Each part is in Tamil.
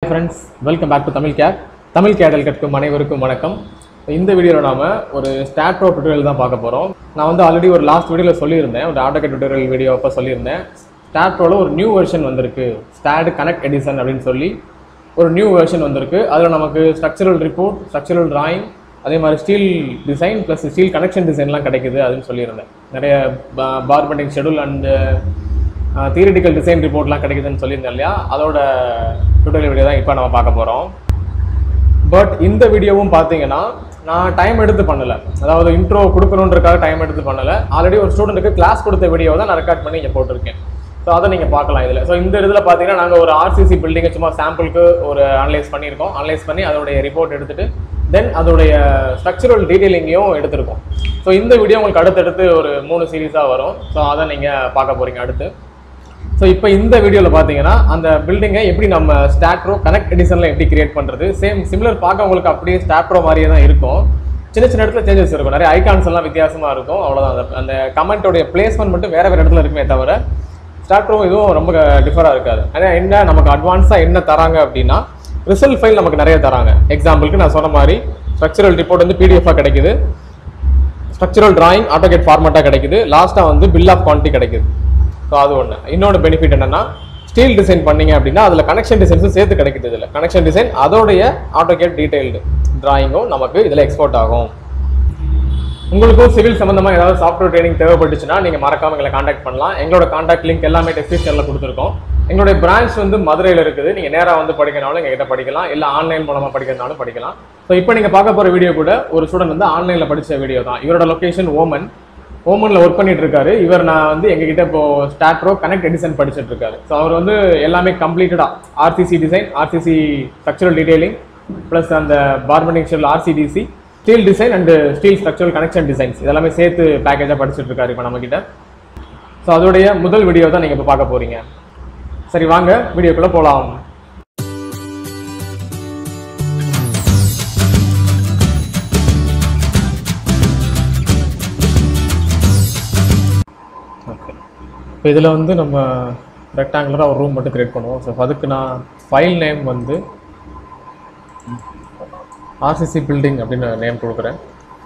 Friends welcome back to Tamil CAD Tamil கேடல் கற்கும் அனைவருக்கும் வணக்கம் இந்த வீடியோவில் நாம ஒரு ஸ்டாட் ப்ரோ டுட்டோரியல் தான் பார்க்க போகிறோம் நான் வந்து ஆல்ரெடி ஒரு லாஸ்ட் வீடியோவில் சொல்லியிருந்தேன் ஒரு ஆட்டோகேட் டுட்டோரியல் வீடியோ அப்போ சொல்லியிருந்தேன் ஸ்டாட் ப்ரோவில் ஒரு நியூ வெர்ஷன் வந்திருக்கு ஸ்டாட் கனெக்ட் எடிசன் அப்படின்னு சொல்லி ஒரு நியூ வெர்ஷன் வந்திருக்கு அதில் நமக்கு ஸ்ட்ரக்சரல் ரிப்போர்ட் ஸ்ட்ரக்சரல் drawing அதே மாதிரி steel design plus steel connection டிசைன்லாம் கிடைக்குது அப்படின்னு சொல்லியிருந்தேன் நிறைய bar bending schedule and theoretical design ரிப்போர்ட்லாம் கிடைக்குதுன்னு சொல்லியிருந்தேன் இல்லையா அதோட டுட்டோரியல் வீடியோ தான் இப்போ நம்ம பார்க்க போகிறோம் பட் இந்த வீடியோவும் பார்த்தீங்கன்னா நான் டைம் எடுத்து பண்ணல அதாவது இன்ட்ரோ கொடுக்கணுன்றக்காக டைம் எடுத்து பண்ணல ஆல்ரெடி ஒரு ஸ்டூடெண்ட்டுக்கு கிளாஸ் கொடுத்த வீடியோ தான் நான் ரெக்கார்ட் பண்ணி இங்கே போட்டிருக்கேன் ஸோ அதை நீங்கள் பார்க்கலாம் இதில் ஸோ இந்த இதில் பார்த்தீங்கன்னா நாங்கள் ஒரு ஆர்சிசி பில்டிங்கை சும்மா சாம்பிளுக்கு ஒரு அனலைஸ் பண்ணியிருக்கோம் அனலைஸ் பண்ணி அதோடைய ரிப்போர்ட் எடுத்துட்டு தென் அதோடைய ஸ்ட்ரக்சரல் டீட்டெயிலிங்கையும் எடுத்திருக்கோம் ஸோ இந்த வீடியோ உங்களுக்கு அடுத்தடுத்து ஒரு மூணு சீரீஸாக வரும் ஸோ அதை நீங்கள் பார்க்க போகிறீங்க அடுத்து ஸோ இப்போ இந்த வீடியோவில் பார்த்தீங்கன்னா அந்த பில்டிங்கை எப்படி நம்ம ஸ்டாட்ரோ கனெக்ட் எடிஷனில் எப்படி கிரியேட் பண்ணுறது சேம் சிமிலர் பார்க்க உங்களுக்கு அப்படியே ஸ்டாட்ரோ மாதிரியே தான் இருக்கும் சின்ன சின்ன இடத்துல சேஞ்சஸ் இருக்கும் நிறைய ஐகான்ஸ் எல்லாம் வித்தியாசமாக இருக்கும் அவ்வளோதான் அந்த அந்த கமெண்ட்டோடைய பிளேஸ்மெண்ட் மட்டும் வேறு வேறு இடத்துல இருக்குமே தவிர ஸ்டாட்ரோ இதுவும் ரொம்ப டிஃபராக இருக்காது ஆனால் என்ன நமக்கு அட்வான்ஸாக என்ன தராங்க அப்படின்னா ரிசல்ட் ஃபைல் நமக்கு நிறைய தராங்க எக்ஸாம்பிளுக்கு நான் சொன்ன மாதிரி ஸ்ட்ரக்சரல் ரிப்போர்ட் வந்து பிடிஎஃபாக கிடைக்குது ஸ்ட்ரக்சரல் டிராயிங் ஆட்டோகேட் ஃபார்மேட்டாக கிடைக்குது லாஸ்ட்டாக வந்து பில் ஆஃப் குவான்டிட்டி கிடைக்குது ஸோ அது ஒன்று இன்னொரு பெனிஃபிட் என்னன்னா ஸ்டீல் டிசைன் பண்ணீங்க அப்படின்னா அதில் கனெக்ஷன் டிசைன்ஸும் சேர்த்து கிடைக்குது இதில் கனெக்ஷன் டிசைன் அதோடைய ஆட்டோகேட் டீடைல்டு டிராயிங்கும் நமக்கு இதில் எக்ஸ்போர்ட் ஆகும் உங்களுக்கும் சிவில் சம்பந்தமா ஏதாவது சாஃப்ட்வேர் ட்ரைனிங் தேவைப்பட்டுச்சுன்னா நீங்க மறக்காம எங்களை காண்டாக்ட் பண்ணலாம் எங்களோட காண்டாக்ட் லிங்க் எல்லாமே டெஸ்கிரிப்ஷன்ல கொடுத்துருக்கோம் எங்களுடைய பிரான்ச் வந்து மதுரையில் இருக்குது நீங்க நேரா வந்து படிக்கனாலும் எங்ககிட்ட படிக்கலாம் இல்ல ஆன்லைன் மூலமா படிக்கிறதுனாலும் படிக்கலாம் ஸோ இப்போ நீங்க பார்க்க போற வீடியோ கூட ஒரு ஸ்டூடெண்ட் வந்து ஆன்லைன்ல படிச்ச வீடியோ தான் இவரோட லொகேஷன் ஓமன் ஓமன்ல ஒர்க் பண்ணிட்டு இருக்காரு இவர் நான் வந்து எங்ககிட்ட இப்போ ஸ்டாட்ரோ கனெக்ட் எடிசன் படிச்சிட்டு இருக்காரு ஸோ அவர் வந்து எல்லாமே கம்ப்ளீட்டடா RCC design RCC structural detailing plus அந்த பார்பனிங் ஷெல் RCDC steel design and steel structural connection designs இதெல்லாமே சேர்த்து பேக்கேஜாக படிச்சுட்டு இருக்காரு இப்போ நம்மக்கிட்ட ஸோ அதோடைய முதல் வீடியோ தான் நீங்கள் இப்போ பார்க்க போறீங்க சரி வாங்க வீடியோக்குள்ளே போகலாம் ஓகே இப்போ இதில் வந்து நம்ம ரெக்டாங்குலராக ஒரு ரூம் மட்டும் கிரியேட் பண்ணுவோம் ஸோ அதுக்கு நான் ஃபைல் நேம் வந்து ஆர்சிசி பில்டிங் அப்படின்னு நேம் கொடுக்குறேன்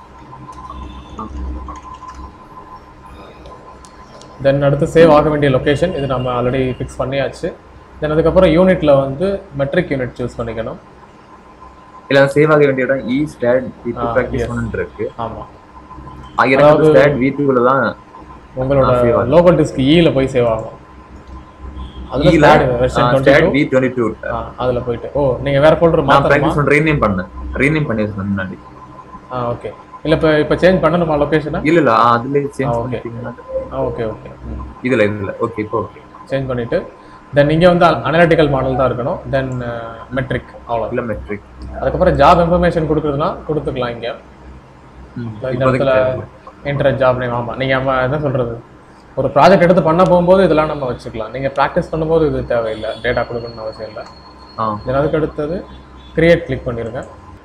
தென் அடுத்து சேவ் ஆக வேண்டிய லொகேஷன் இது நம்ம ஆல்ரெடி ஃபிக்ஸ் பண்ணியாச்சு தென் அதுக்கப்புறம் யூனிட்டில் வந்து மெட்ரிக் யூனிட் சூஸ் பண்ணிக்கணும் இல்ல சேவ் ஆக வேண்டிய இடம் இ ஸ்டாட் வி டூ ஆ, பிராக்டிஸ் yes. ஒன்னு இருக்கு ஆமாம் ஆ, எனக்கு ஸ்டாட் வி டூல தான் உங்களோட ஆ, save ஆகும். லோக்கல் டிஸ்க் ஈல போய் சேவ் ஆகும் அதில் ஈல version twenty STAAD two V twenty two அதில் போயிட்டு ஓ நீங்கள் வேற ஃபோல்டர் நான் மாற்றணுமா பிராக்டிஸ் ஒன் ரீநேம் பண்ணேன் ரீநேம் பண்ணிருக்கேன் முன்னாடி ஆ ஓகே இல்லை இப்போ இப்போ சேஞ்ச் பண்ணணுமா லொக்கேஷனை இல்ல இல்ல ஆ, அதுலயே ஆ, சேஞ்ச் okay. பண்ணிட்டீங்கன்னா ஆ ஓகே ஓகே ம் இதுல இதுல ஓகே இப்போ ஓகே சேஞ்ச் பண்ணிவிட்டு தென் இங்கே வந்து அனலிட்டிக்கல் மாடல் தான் இருக்கணும் தென் மெட்ரிக் அவ்வளோ இல்ல மெட்ரிக் அதுக்கப்புறம் ஜாப் இன்ஃபர்மேஷன் கொடுக்குறதுனா கொடுத்துக்கலாம் இங்கே இந்த இப்போதைக்கு இடத்துல தேவையில்ல. இன்டர் ஜாப் நேம் ஆமாம் நீங்கள் நம்ம என்ன சொல்கிறது ஒரு ப்ராஜெக்ட் எடுத்து பண்ண போகும்போது இதெல்லாம் நம்ம வச்சுக்கலாம் நீங்கள் ப்ராக்டிஸ் பண்ணும்போது இது தேவையில்லை டேட்டா கொடுக்கணும்னு அவசியம் இல்லை ஆ தென் அதுக்கு அடுத்தது கிரியேட் கிளிக் பண்ணிடுங்க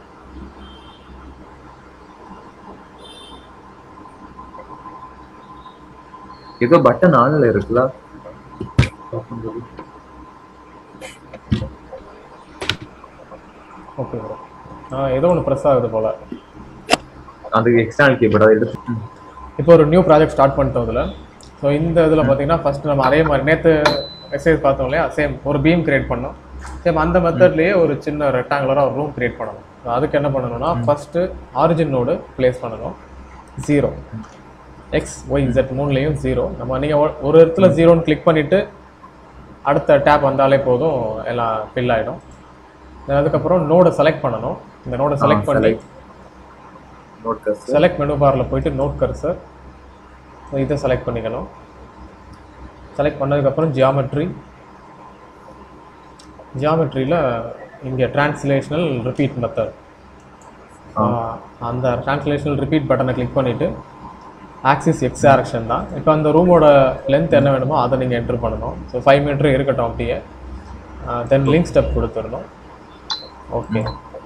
ஏதோ பட்டன் ஆன்ல இருக்குல்ல ஓகே ப்ரோ ஆ ஏதோ ஒன்று ப்ரெஸ் ஆகுது போல் அது எக்ஸ்டர்னல் கீபோர்ட் அதை எடுத்து இப்போ ஒரு நியூ ப்ராஜெக்ட் ஸ்டார்ட் பண்ணிட்டோம் இதில் ஸோ இந்த இதில் பார்த்தீங்கன்னா ஃபர்ஸ்ட் நம்ம அதே மாதிரி நேற்று எக்ஸசைஸ் பார்த்தோம் இல்லையா சேம் ஒரு பீம் கிரியேட் பண்ணோம் சேம் அந்த மெத்தட்லேயே ஒரு சின்ன ரெக்டாங்குலராக ஒரு ரூம் கிரியேட் பண்ணணும் So அதுக்கு என்ன பண்ணணும்னா ஃபஸ்ட்டு ஆரிஜின் நோடு ப்ளேஸ் பண்ணணும் ஜீரோ எக்ஸ் ஒய் இசட் மூணுலேயும் ஜீரோ நம்ம நீங்கள் ஒரு இடத்துல ஜீரோன்னு கிளிக் பண்ணிவிட்டு அடுத்த டேப் வந்தாலே போதும் எல்லாம் ஃபில் ஆகிடும் அதுக்கப்புறம் நோடை செலக்ட் பண்ணணும் இந்த நோடை செலக்ட் பண்ணி select. நோட் கஸ் செலக்ட் மெனு பாரில் போயிட்டு நோட் கர்சர் இதை செலக்ட் பண்ணிக்கணும் செலக்ட் பண்ணதுக்கப்புறம் ஜியாமெட்ரி ஜியாமெட்ரியில் இங்கே டிரான்ஸ்லேஷனல் ரிப்பீட் மெத்தட் அந்த டிரான்ஸ்லேஷனல் ரிப்பீட் பட்டனை கிளிக் பண்ணிவிட்டு ஆக்சிஸ் எக்ஸ் டேரக்ஷன் தான் இப்போ அந்த ரூமோட லென்த் என்ன வேணுமோ அதை நீங்கள் என்ட்ரு பண்ணணும் ஸோ ஃபைவ் மீட்டர் இருக்கட்டும் அப்படியே தென் லிங்க் ஸ்டெப் கொடுத்துடணும் ஓகே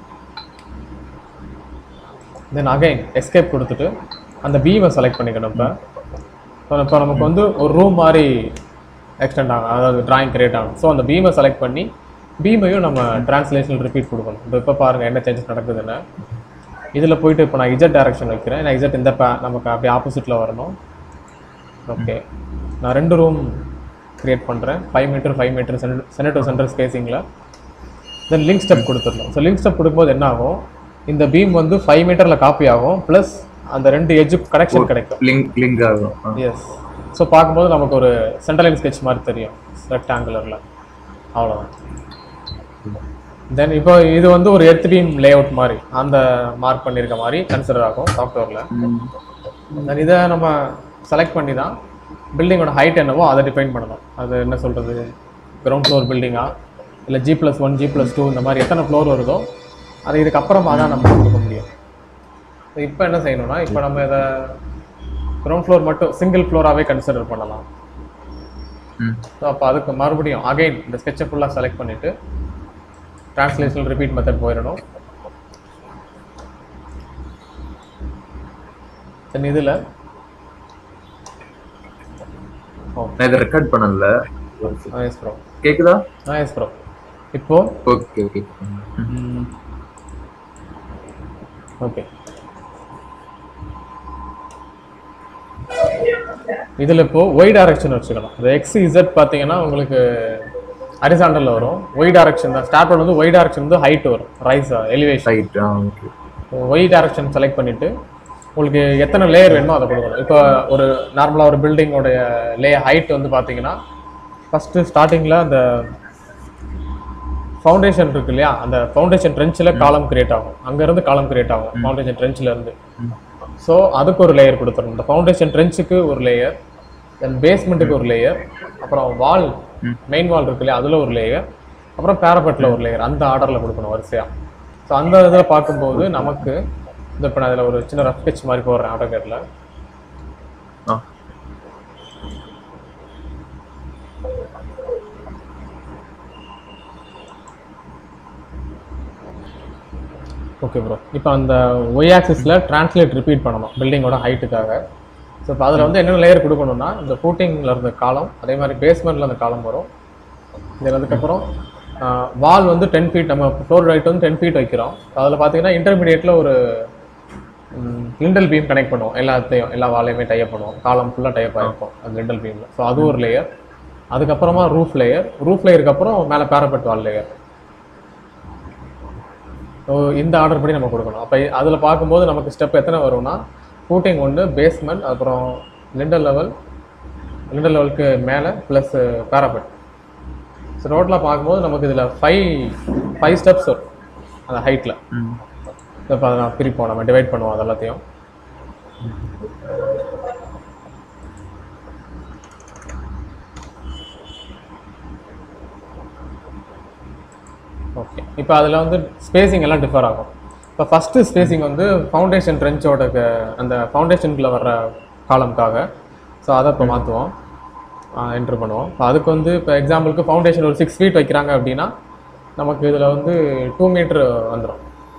தென் அகைன் எஸ்கேப் கொடுத்துட்டு அந்த பீமை செலக்ட் பண்ணிக்கணும் இப்போ இப்போ நமக்கு வந்து ஒரு ரூம் மாதிரி எக்ஸ்டெண்ட் ஆகும் அதாவது டிராயிங் கிரியேட் ஆகும் ஸோ அந்த பீமை செலக்ட் பண்ணி பீமையும் நம்ம டிரான்ஸ்லேஷன் ரிப்பீட் கொடுக்கணும் இப்போ இப்போ பாருங்கள் என்ன சேஞ்சஸ் நடக்குதுன்னு இதில் போயிட்டு இப்போ நான் இஜெட் டைரக்ஷன் வைக்கிறேன் நான் இஜெட் இந்த பே நமக்கு அப்படியே ஆப்போசிட்டில் வரணும் ஓகே நான் ரெண்டு ரூம் கிரியேட் பண்ணுறேன் five metre five metre centre to centre ஸ்பேசிங்கில் தென் லிங்க் ஸ்டெப் கொடுத்துடணும் ஸோ லிங்க் ஸ்டெப் கொடுக்கும்போது என்ன ஆகும் இந்த பீம் வந்து ஃபைவ் மீட்டரில் காப்பி ஆகும் ப்ளஸ் அந்த ரெண்டு எஜ்ஜு கனெக்ஷன் கிடைக்கும் லிங்க் லிங்க் ஆகும் ஆ. எஸ் ஸோ பார்க்கும்போது நமக்கு ஒரு சென்ட்ரல் லைன் ஸ்கெட்ச் மாதிரி தெரியும் ரெக்டாங்குலரில் அவ்வளோதான் தென் இப்போ இது வந்து ஒரு எர்த் பீம் லே அவுட் மாதிரி அந்த மார்க் பண்ணியிருக்க மாதிரி கன்சிடர் ஆகும் சாஃப்ட்வேரில் ம். தென் இதை நம்ம செலக்ட் பண்ணி தான் பில்டிங்கோட ஹைட் என்னவோ அதை டிஃபைன் பண்ணணும் அது என்ன சொல்கிறது கிரவுண்ட் ஃப்ளோர் பில்டிங்கா இல்லை G plus one G plus two இந்த மாதிரி எத்தனை ஃப்ளோர் வருதோ அது இதுக்கப்புறமா தான் நம்ம கொடுக்க முடியும் இப்போ என்ன செய்யணும்னா இப்போ நம்ம இதை கிரவுண்ட் ஃப்ளோர் மட்டும் சிங்கிள் ஃப்ளோராகவே கன்சிடர் பண்ணலாம் ம். ஸோ அப்போ அதுக்கு மறுபடியும் அகைன் இந்த ஸ்கெட்சை ஃபுல்லாக செலக்ட் பண்ணிவிட்டு ட்ரான்ஸ்லேஷன் ரிப்பீட் மெத்தட் போயிடணும் தென் இதில் ஓ நான் இதை ரெக்கார்ட் பண்ணல எஸ் ப்ரோ கேக்குதா ஆ எஸ் ப்ரோ இப்போ ஓகே ஓகே ஓகே இதில் இப்போ ஒய் டைரக்ஷன் வச்சுக்கணும் இந்த எக்ஸ் இசட் பார்த்தீங்கன்னா உங்களுக்கு ஹரிசாண்டலில் வரும் ஒய் டைரக்ஷன் தான் ஸ்டார்ட் வந்து ஒய் டைரக்ஷன் வந்து ஹைட் வரும் ரைஸ் எலிவேஷன் ரைட் ஆ ஓகே ஒய் டைரக்ஷன் செலக்ட் பண்ணிவிட்டு உங்களுக்கு எத்தனை லேயர் வேணுமோ அதை கொடுக்கணும் இப்போ ஒரு நார்மலாக ஒரு பில்டிங்கோடைய லே ஹைட் வந்து பார்த்தீங்கன்னா ஃபஸ்ட்டு ஸ்டார்டிங்கில் அந்த ஃபவுண்டேஷன் இருக்கு இல்லையா அந்த ஃபவுண்டேஷன் ட்ரென்ச்சில் காலம் கிரியேட் ஆகும் அங்கேருந்து காலம் கிரியேட் ஆகும் ஃபவுண்டேஷன் ட்ரென்ச்சில் இருந்து ஸோ அதுக்கு ஒரு லேயர் கொடுத்துடணும் இந்த ஃபவுண்டேஷன் ட்ரென்ச்சுக்கு ஒரு லேயர் தென் பேஸ்மெண்ட்டுக்கு ஒரு லேயர் அப்புறம் வால் மெயின் வால் இருக்கு இல்லையா அதில் ஒரு லேயர் அப்புறம் பேரபெட்டில் ஒரு லேயர் அந்த ஆர்டரில் கொடுக்கணும் வரிசையாக ஸோ அந்த இதில் பார்க்கும்போது நமக்கு இந்த இப்போ நான் அதில் ஒரு சின்ன ரஃப் ஸ்கெட்ச் மாதிரி போடுறேன் ஆட்டோகேட்டில் ஆ ஓகே ப்ரோ இப்போ அந்த ஒய் ஆக்சிஸில் ட்ரான்ஸ்லேட் ரிப்பீட் பண்ணணும் பில்டிங்கோட ஹைட்டுக்காக ஸோ இப்போ அதில் வந்து என்னென்ன லேயர் கொடுக்கணும்னா இந்த ஃபூட்டிங்கில் இருந்த காலம் அதே மாதிரி பேஸ்மெண்ட்டில் அந்த காலம் வரும் இதில் அதுக்கப்புறம் வால் வந்து டென் ஃபீட் நம்ம ஃப்ளோர் ஹைட் வந்து டென் ஃபீட் வைக்கிறோம் அதில் பார்த்தீங்கன்னா இன்டர்மீடியேட்டில் ஒரு லிண்டல் பீம் கனெக்ட் பண்ணுவோம் எல்லாத்தையும் எல்லா வாலையுமே டைப் பண்ணுவோம் காலம் ஃபுல்லாக டைப் ஆகிருக்கும் அந்த லிண்டல் பீமில் ஸோ அது ஒரு லேயர் அதுக்கப்புறமா ரூஃப் லேயர் ரூஃப் லேயருக்கு அப்புறம் மேலே பேரபெட் வால் லேயர் ஸோ இந்த ஆர்டர் படி நம்ம கொடுக்கணும் அப்போ அதில் பார்க்கும்போது நமக்கு ஸ்டெப் எத்தனை வரும்னா ஃபூட்டிங் ஒன்று பேஸ்மெண்ட் அப்புறம் லிண்டர் லெவல் லிண்டர் லெவலுக்கு மேலே ப்ளஸ் பேராபெட் ஸோ டோட்டலாக பார்க்கும்போது நமக்கு இதில் ஃபைவ் ஃபைவ் ஸ்டெப்ஸ் வரும் அந்த ஹைட்டில் ம் இப்போ அதை நான் பிரிப்போம் நம்ம டிவைட் பண்ணுவோம் அது எல்லாத்தையும் ஓகே இப்போ அதில் வந்து ஸ்பேசிங் எல்லாம் டிஃபர் ஆகும் இப்போ ஃபஸ்ட்டு ஸ்பேசிங் வந்து ஃபவுண்டேஷன் ட்ரென்ச்சோட அந்த ஃபவுண்டேஷனுக்குள்ளே வர்ற காலம்காக ஸோ அதை இப்போ மாற்றுவோம் என்ட்ரு பண்ணுவோம் இப்போ அதுக்கு வந்து இப்போ எக்ஸாம்பிளுக்கு ஃபவுண்டேஷன் ஒரு சிக்ஸ் ஃபீட் வைக்கிறாங்க அப்படின்னா நமக்கு இதில் வந்து டூ மீட்ரு வந்துடும்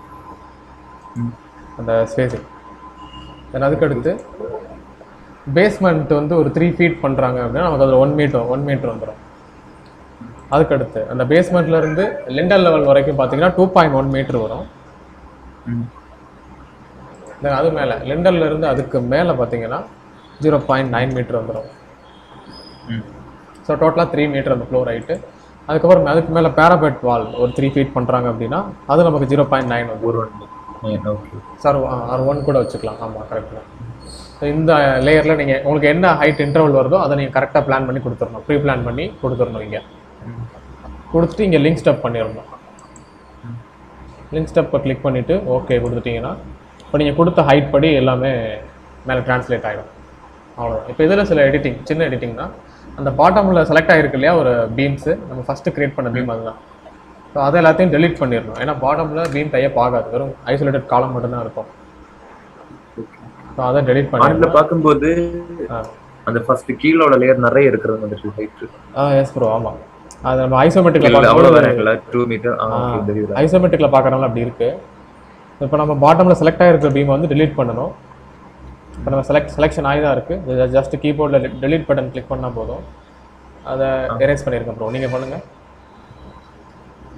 அந்த ஸ்பேசிங் தென் அதுக்கடுத்து பேஸ்மெண்ட் வந்து ஒரு த்ரீ ஃபீட் பண்ணுறாங்க அப்படின்னா நமக்கு அதில் ஒன் மீட்டர் ஒன் மீட்டர் வந்துடும் அதுக்கடுத்து அந்த பேஸ்மெண்ட்ல இருந்து லிண்டல் லெவல் வரைக்கும் பார்த்தீங்கன்னா டூ பாயிண்ட் ஒன் மீட்டர் வரும் ம் தென் அது மேலே லிண்டல்ல இருந்து அதுக்கு மேலே பார்த்தீங்கன்னா ஜீரோ பாயிண்ட் நைன் மீட்டர் வந்துடும் ம் ஸோ டோட்டலாக த்ரீ மீட்டர் அந்த ஃப்ளோர் ஹைட்டு அதுக்கப்புறம் அதுக்கு மேலே பேராபெட் வால் ஒரு த்ரீ ஃபீட் பண்ணுறாங்க அப்படின்னா அது நமக்கு ஜீரோ பாயிண்ட் நைன் வந்துடும் ஒரு one okay sir R one கூட வச்சுக்கலாம் ஆமாம் கரெக்ட் தான் ஸோ இந்த லேயரில் நீங்கள் உங்களுக்கு என்ன ஹைட் இன்டர்வல் வருதோ அதை நீங்கள் கரெக்டாக பிளான் பண்ணி கொடுத்துடணும் ப்ரீ பிளான் பண்ணி கொடுத்துடணும் இங்கே கொடுத்துட்டு இங்கே லிங்க் ஸ்டெப் பண்ணிடணும் லிங்க் ஸ்டெப்பை கிளிக் பண்ணிவிட்டு ஓகே கொடுத்துட்டீங்கன்னா இப்போ நீங்கள் கொடுத்த ஹைட் படி எல்லாமே மேலே ட்ரான்ஸ்லேட் ஆகிடும் அவ்வளோதான் இப்போ இதில் சில எடிட்டிங் சின்ன எடிட்டிங் தான் அந்த பாட்டமில் செலக்ட் ஆகிருக்கு இல்லையா ஒரு பீம்ஸு நம்ம ஃபஸ்ட்டு க்ரியேட் பண்ண பீம் அதுதான் ஸோ அதை எல்லாத்தையும் டெலீட் பண்ணிடணும் ஏன்னா பாட்டமில் பீம் டைப் ஆகாது வெறும் ஐசோலேட்டட் காலம் மட்டும்தான் இருக்கும் ஸோ அதை டெலீட் ஆன்ல பண்ணிடணும் பாக்கும்போது ஆ அந்த ஃபர்ஸ்ட் கீழோட லேயர் நிறைய இருக்கிறது வந்துட்டு ஹைட் ஆ எஸ் ப்ரோ ஆமாம் அது நம்ம ஐசோமெட்ரிக்கில் அவ்வளவு பார்க்கும்போது வேணாங்களா டூ மீட்டர் ஓகே தெரியுது ஐசோமெட்ரிக்கில் பார்க்குறனால அப்படி இருக்கு இப்போ நம்ம பாட்டமில் செலக்ட் ஆகிருக்கிற பீமை வந்து delete பண்ணணும் இப்போ நம்ம செலக்ட் செலெக்ஷன் ஆகி தான் இருக்குது ஜஸ்ட் கீபோர்டில் delete பட்டன் கிளிக் பண்ணால் போதும் அதை எரேஸ் பண்ணியிருக்கேன் ப்ரோ நீங்கள் பண்ணுங்கள்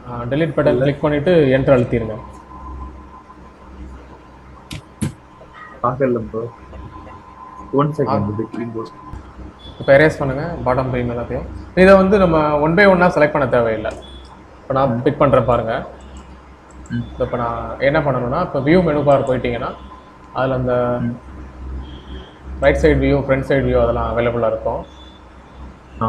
டெலிட் பட்டன் கிளிக் பண்ணிவிட்டு என்டர் அழுத்திடுங்க பார்க்கல ப்ரோ ஒன் செகண்ட் இது கீபோர்ட் இப்போ எரேஸ் பண்ணுங்கள் பாட்டம் பீம் எல்லாத்தையும் இதை வந்து நம்ம ஒன் பை ஒன்னாக செலக்ட் பண்ண தேவையில்லை இப்போ நான் பிக் பண்ணுறேன் பாருங்கள் ம். இப்போ நான் என்ன பண்ணணும்னா இப்போ வியூ மெனு பார் போயிட்டீங்கன்னா அதில் அந்த right side view front side view அதெல்லாம் அவைலபிளாக இருக்கும் ஆ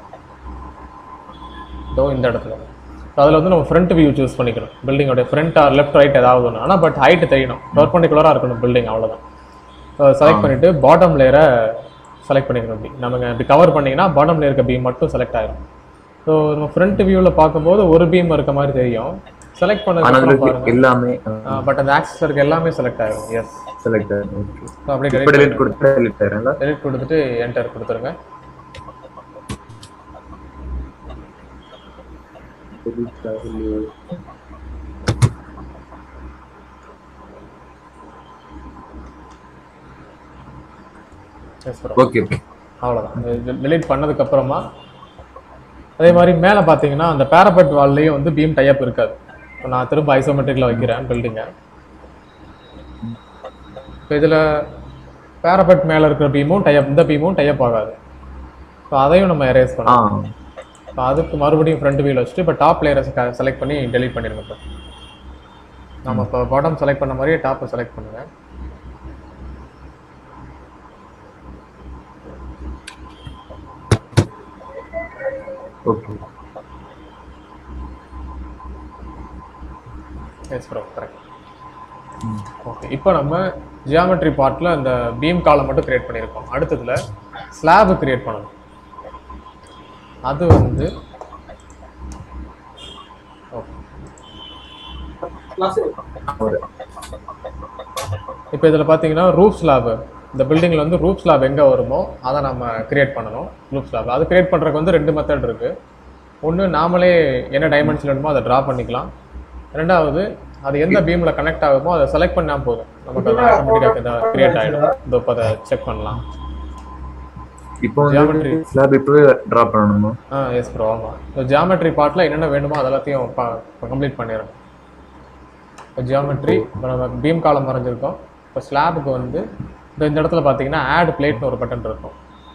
இதோ இந்த இடத்துல அதில் வந்து நம்ம ஃப்ரண்ட் வியூ சூஸ் பண்ணிக்கணும் பில்டிங்கோட ஃப்ரண்ட் ஆர் லெஃப்ட் ரைட் ஏதாவது ஒன்று ஆனால் பட் ஹைட் தெரியணும் பர்பண்டிகுலராக இருக்கணும் பில்டிங் அவ்வளோதான் செலக்ட் பண்ணிவிட்டு பாட்டம் லேயரை செலக்ட் பண்ணிக்கணும் இப்படி நம்ம இப்படி கவர் பண்ணிங்கன்னா பாட்டம் லேயர் இருக்க பீம் மட்டும் செலக்ட் ஆயிரும் ஸோ நம்ம ஃப்ரண்ட் வியூவில் பார்க்கும்போது ஒரு பீம் இருக்க மாதிரி தெரியும் செலக்ட் ஆனா பண்ணதுக்கு அதுல பாருங்க எல்லாமே பட் அந்த ஆக்சஸ் இருக்க எல்லாமே செலக்ட் ஆயிரும் எஸ் செலக்ட் ஆகும் ஓகே ஸோ அப்படியே இப்போ டெலிட் டெலிட் கொடுத்தா டெலிட் ஆயிரும்ல டெலிட் கொடுத்துட்டு என்டர் கொடுத்துருங்க டெலிட் ஆகலையே எஸ் ப்ரோ ஓகே ஓகே அவ்வளோதான் டெலீட் பண்ணதுக்கப்புறமா அதே மாதிரி மேலே பார்த்தீங்கன்னா அந்த பேரபெட் வால்லையும் வந்து பீம் டைப் இருக்காது இப்போ நான் திரும்ப ஐசோமெட்ரிக்கில் வைக்கிறேன் பில்டிங்கை இப்போ இதில் பேரபெட் மேலே இருக்கிற பீமும் டைப் இந்த பீமும் டைப் ஆகாது ஸோ அதையும் நம்ம எரேஸ் ஆ பண்ணலாம் ஸோ அதுக்கு மறுபடியும் ஃப்ரண்ட் வியூவில் வச்சுட்டு இப்போ டாப் லேயரை செலக்ட் பண்ணி டெலீட் பண்ணிடுங்க இப்போ நம்ம இப்போ பாட்டம் செலக்ட் பண்ண மாதிரியே டாப்பை செலக்ட் பண்ணுங்க okay yes bro correct okay இப்போ நம்ம ஜியாமெட்ரி பார்ட்டில் அந்த பீம் காலம் மட்டும் கிரியேட் பண்ணியிருக்கோம் அடுத்ததுல ஸ்லாப் கிரியேட் பண்ணணும் அது வந்து ஓகே இப்போ இதில் பார்த்தீங்கன்னா ரூஃப் ஸ்லாப் இந்த பில்டிங்கில் வந்து ரூஃப் ஸ்லாப் எங்கே வருமோ அதை நம்ம கிரியேட் பண்ணணும் ரூஃப் ஸ்லாப் அது கிரியேட் பண்ணுறதுக்கு வந்து ரெண்டு மெத்தட் இருக்குது ஒன்று நாமளே என்ன டைமென்ஷன் வேணுமோ அதை ட்ரா பண்ணிக்கலாம் ரெண்டாவது அது எந்த பீமில் கனெக்ட் ஆகுமோ அதை செலக்ட் பண்ணால் போதும் நமக்கு அது ஆட்டோமேட்டிக்காக கிரியேட் ஆகிடும் இதோ இப்போ அதை செக் பண்ணலாம் இப்போ வந்து Geometry. ஸ்லாப் இப்பவே டிரா பண்ணணுமா ஆ எஸ் ப்ரோ ஆமாம் இப்போ ஜியாமெட்ரி பார்ட்டில் என்னென்ன வேணுமோ அது எல்லாத்தையும் கம்ப்ளீட் பண்ணிடுறோம் இப்போ ஜியாமெட்ரி இப்போ நம்ம பீம் காலம் வரைஞ்சிருக்கோம் இப்போ ஸ்லாபுக்கு வந்து இப்போ இந்த இடத்துல பார்த்தீங்கன்னா ஆட் பிளேட்னு ஒரு பட்டன் இருக்கும்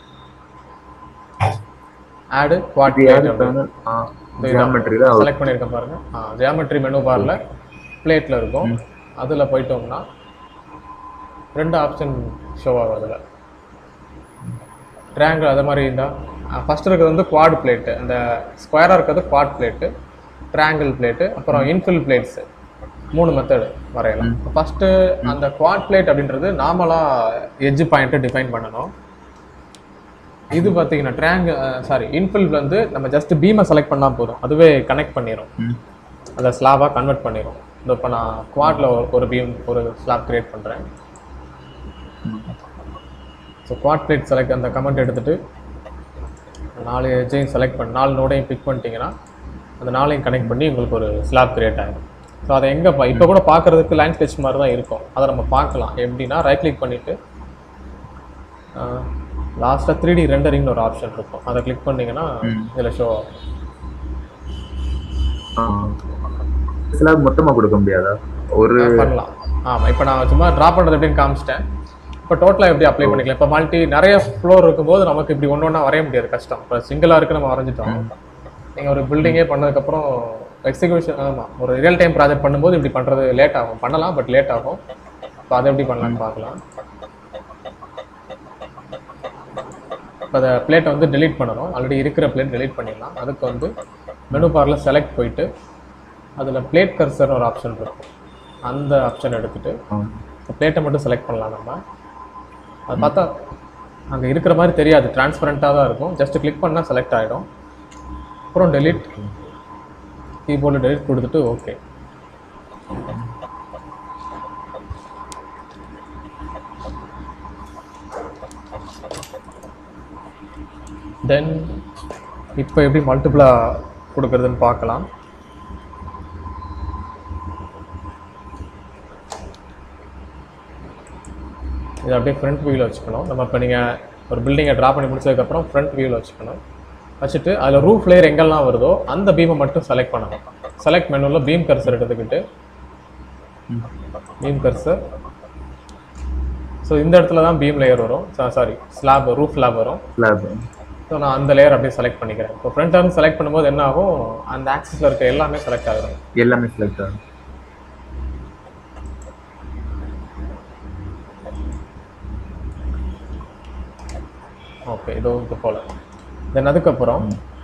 ஆடு குவாட் இது யாரு panel? ஆ ஜியாமெட்ரியில செலக்ட் பண்ணியிருக்கேன் பாருங்க ஆ ஜியாமெட்ரி மெனு பாரில் பிளேட்டில் இருக்கும் அதில் போயிட்டோம்னா ரெண்டு ஆப்ஷன் ஷோ ஆகும் அதில் ட்ரையாங்கிள் அது மாதிரி இருந்தால் ஃபஸ்ட் இருக்கிறது வந்து குவாட் பிளேட்டு அந்த ஸ்கொயராக இருக்கிறது குவாட் பிளேட்டு ட்ரையாங்கிள் பிளேட்டு அப்புறம் இன்ஃபில் பிளேட்ஸு மூணு மெத்தடு வரையலாம் ஃபஸ்ட்டு அந்த குவாட் பிளேட் அப்படின்றது நார்மலாக எட்ஜ் பாயிண்ட்டை டிஃபைன் பண்ணணும் இது பார்த்தீங்கன்னா ட்ரையாங்கிள் சாரி இன்ஃபில் வந்து நம்ம ஜஸ்ட் பீமை செலக்ட் பண்ணால் போதும் அதுவே கனெக்ட் பண்ணிடும் ம். அந்த ஸ்லாபாக கன்வெர்ட் பண்ணிடும் இந்த இப்போ நான் குவாட்ல ஒரு பீம் ஒரு ஸ்லாப் கிரியேட் பண்ணுறேன் ஸோ குவாட் பிளேட் செலக்ட் அந்த கமெண்ட் எடுத்துட்டு நாலு எஜையும் செலக்ட் பண்ணி நாலு நோடையும் பிக் பண்ணிட்டீங்கன்னா அந்த நாளையும் கனெக்ட் பண்ணி உங்களுக்கு ஒரு ஸ்லாப் கிரியேட் ஆகிடும் ஸோ அதை எங்கே இப்போ கூட பார்க்குறதுக்கு லைன் ஸ்கெட்ச் மாதிரி தான் இருக்கும் அதை நம்ம பார்க்கலாம் எப்படின்னா ரைட் கிளிக் பண்ணிவிட்டு லாஸ்ட்டாக த்ரீ டி ரெண்டரிங்னு ஒரு ஆப்ஷன் இருக்கும் அதை கிளிக் பண்ணிங்கன்னா இதில் ஷோ ஆகும் ஸ்லாப் மொத்தமா கொடுக்க முடியாதா ஒரு பண்ணலாம் ஆமாம் இப்போ நான் சும்மா ட்ரா பண்ணுறது எப்படின்னு காமிச்சிட்டேன் இப்போ டோட்டலாக எப்படி அப்ளை பண்ணிக்கலாம் இப்போ மல்டி நிறைய ஃப்ளோர் இருக்கும்போது நமக்கு இப்படி ஒன்று ஒன்றா வரைய முடியாது கஷ்டம் இப்போ சிங்கிளாக இருக்கு நம்ம வரைஞ்சிட்டோம் நீங்கள் ஒரு பில்டிங்கே பண்ணதுக்கப்புறம் எக்ஸிக்யூஷன் ஆமாம் ஒரு ரியல் டைம் ப்ராஜெக்ட் பண்ணும்போது இப்படி பண்ணுறது லேட் ஆகும் பண்ணலாம் பட் லேட் ஆகும் இப்போ அதை எப்படி பண்ணலாம்னு பார்க்கலாம் இப்போ அதை பிளேட்டை வந்து delete பண்ணணும் ஆல்ரெடி இருக்கிற பிளேட் delete பண்ணிடலாம் அதுக்கு வந்து மெனு பாரில் செலக்ட் போயிட்டு அதில் பிளேட் கர்சர்னு ஒரு ஆப்ஷன் இருக்கும் அந்த ஆப்ஷன் எடுத்துட்டு பிளேட்டை மட்டும் செலக்ட் பண்ணலாம் நம்ம அது பார்த்தா அங்கே இருக்கிற மாதிரி தெரியாது டிரான்ஸ்பரண்ட்டாக தான் இருக்கும் ஜஸ்ட் கிளிக் பண்ணால் செலக்ட் ஆகிடும் அப்புறம் delete கீபோர்டில் delete கொடுத்துட்டு ஓகே தென் இப்போ எப்படி மல்டிபிளாக கொடுக்குறதுன்னு பார்க்கலாம் இது அப்படியே ஃப்ரண்ட் வியூவில் வச்சுக்கணும் நம்ம இப்போ நீங்கள் ஒரு பில்டிங்கை ட்ரா பண்ணி முடிச்சதுக்கப்புறம் ஃப்ரண்ட் வியூவில் வச்சுக்கணும் வச்சுட்டு அதில் ரூஃப் லேயர் எங்கெல்லாம் வருதோ அந்த பீமை மட்டும் செலக்ட் பண்ணணும் செலக்ட் மெனுவில் பீம் கர்சர் எடுத்துக்கிட்டு பீம் கர்சர் ஸோ இந்த இடத்துல தான் பீம் லேயர் வரும் சாரி ஸ்லாப் ரூஃப் ஸ்லாப் வரும் ஸ்லாப் ஸோ நான் அந்த லேயர் அப்படியே செலக்ட் பண்ணிக்கிறேன் இப்போ ஃப்ரண்ட் ஆர்ம் செலக்ட் பண்ணும்போது என்ன ஆகும் அந்த ஆக்சிஸில் இருக்க எல்லாமே செலக்ட் ஆகிடும் எல்லாமே செலக்ட் ஆகும் ஓகே இதோ இது போல் தென் அதுக்கப்புறம்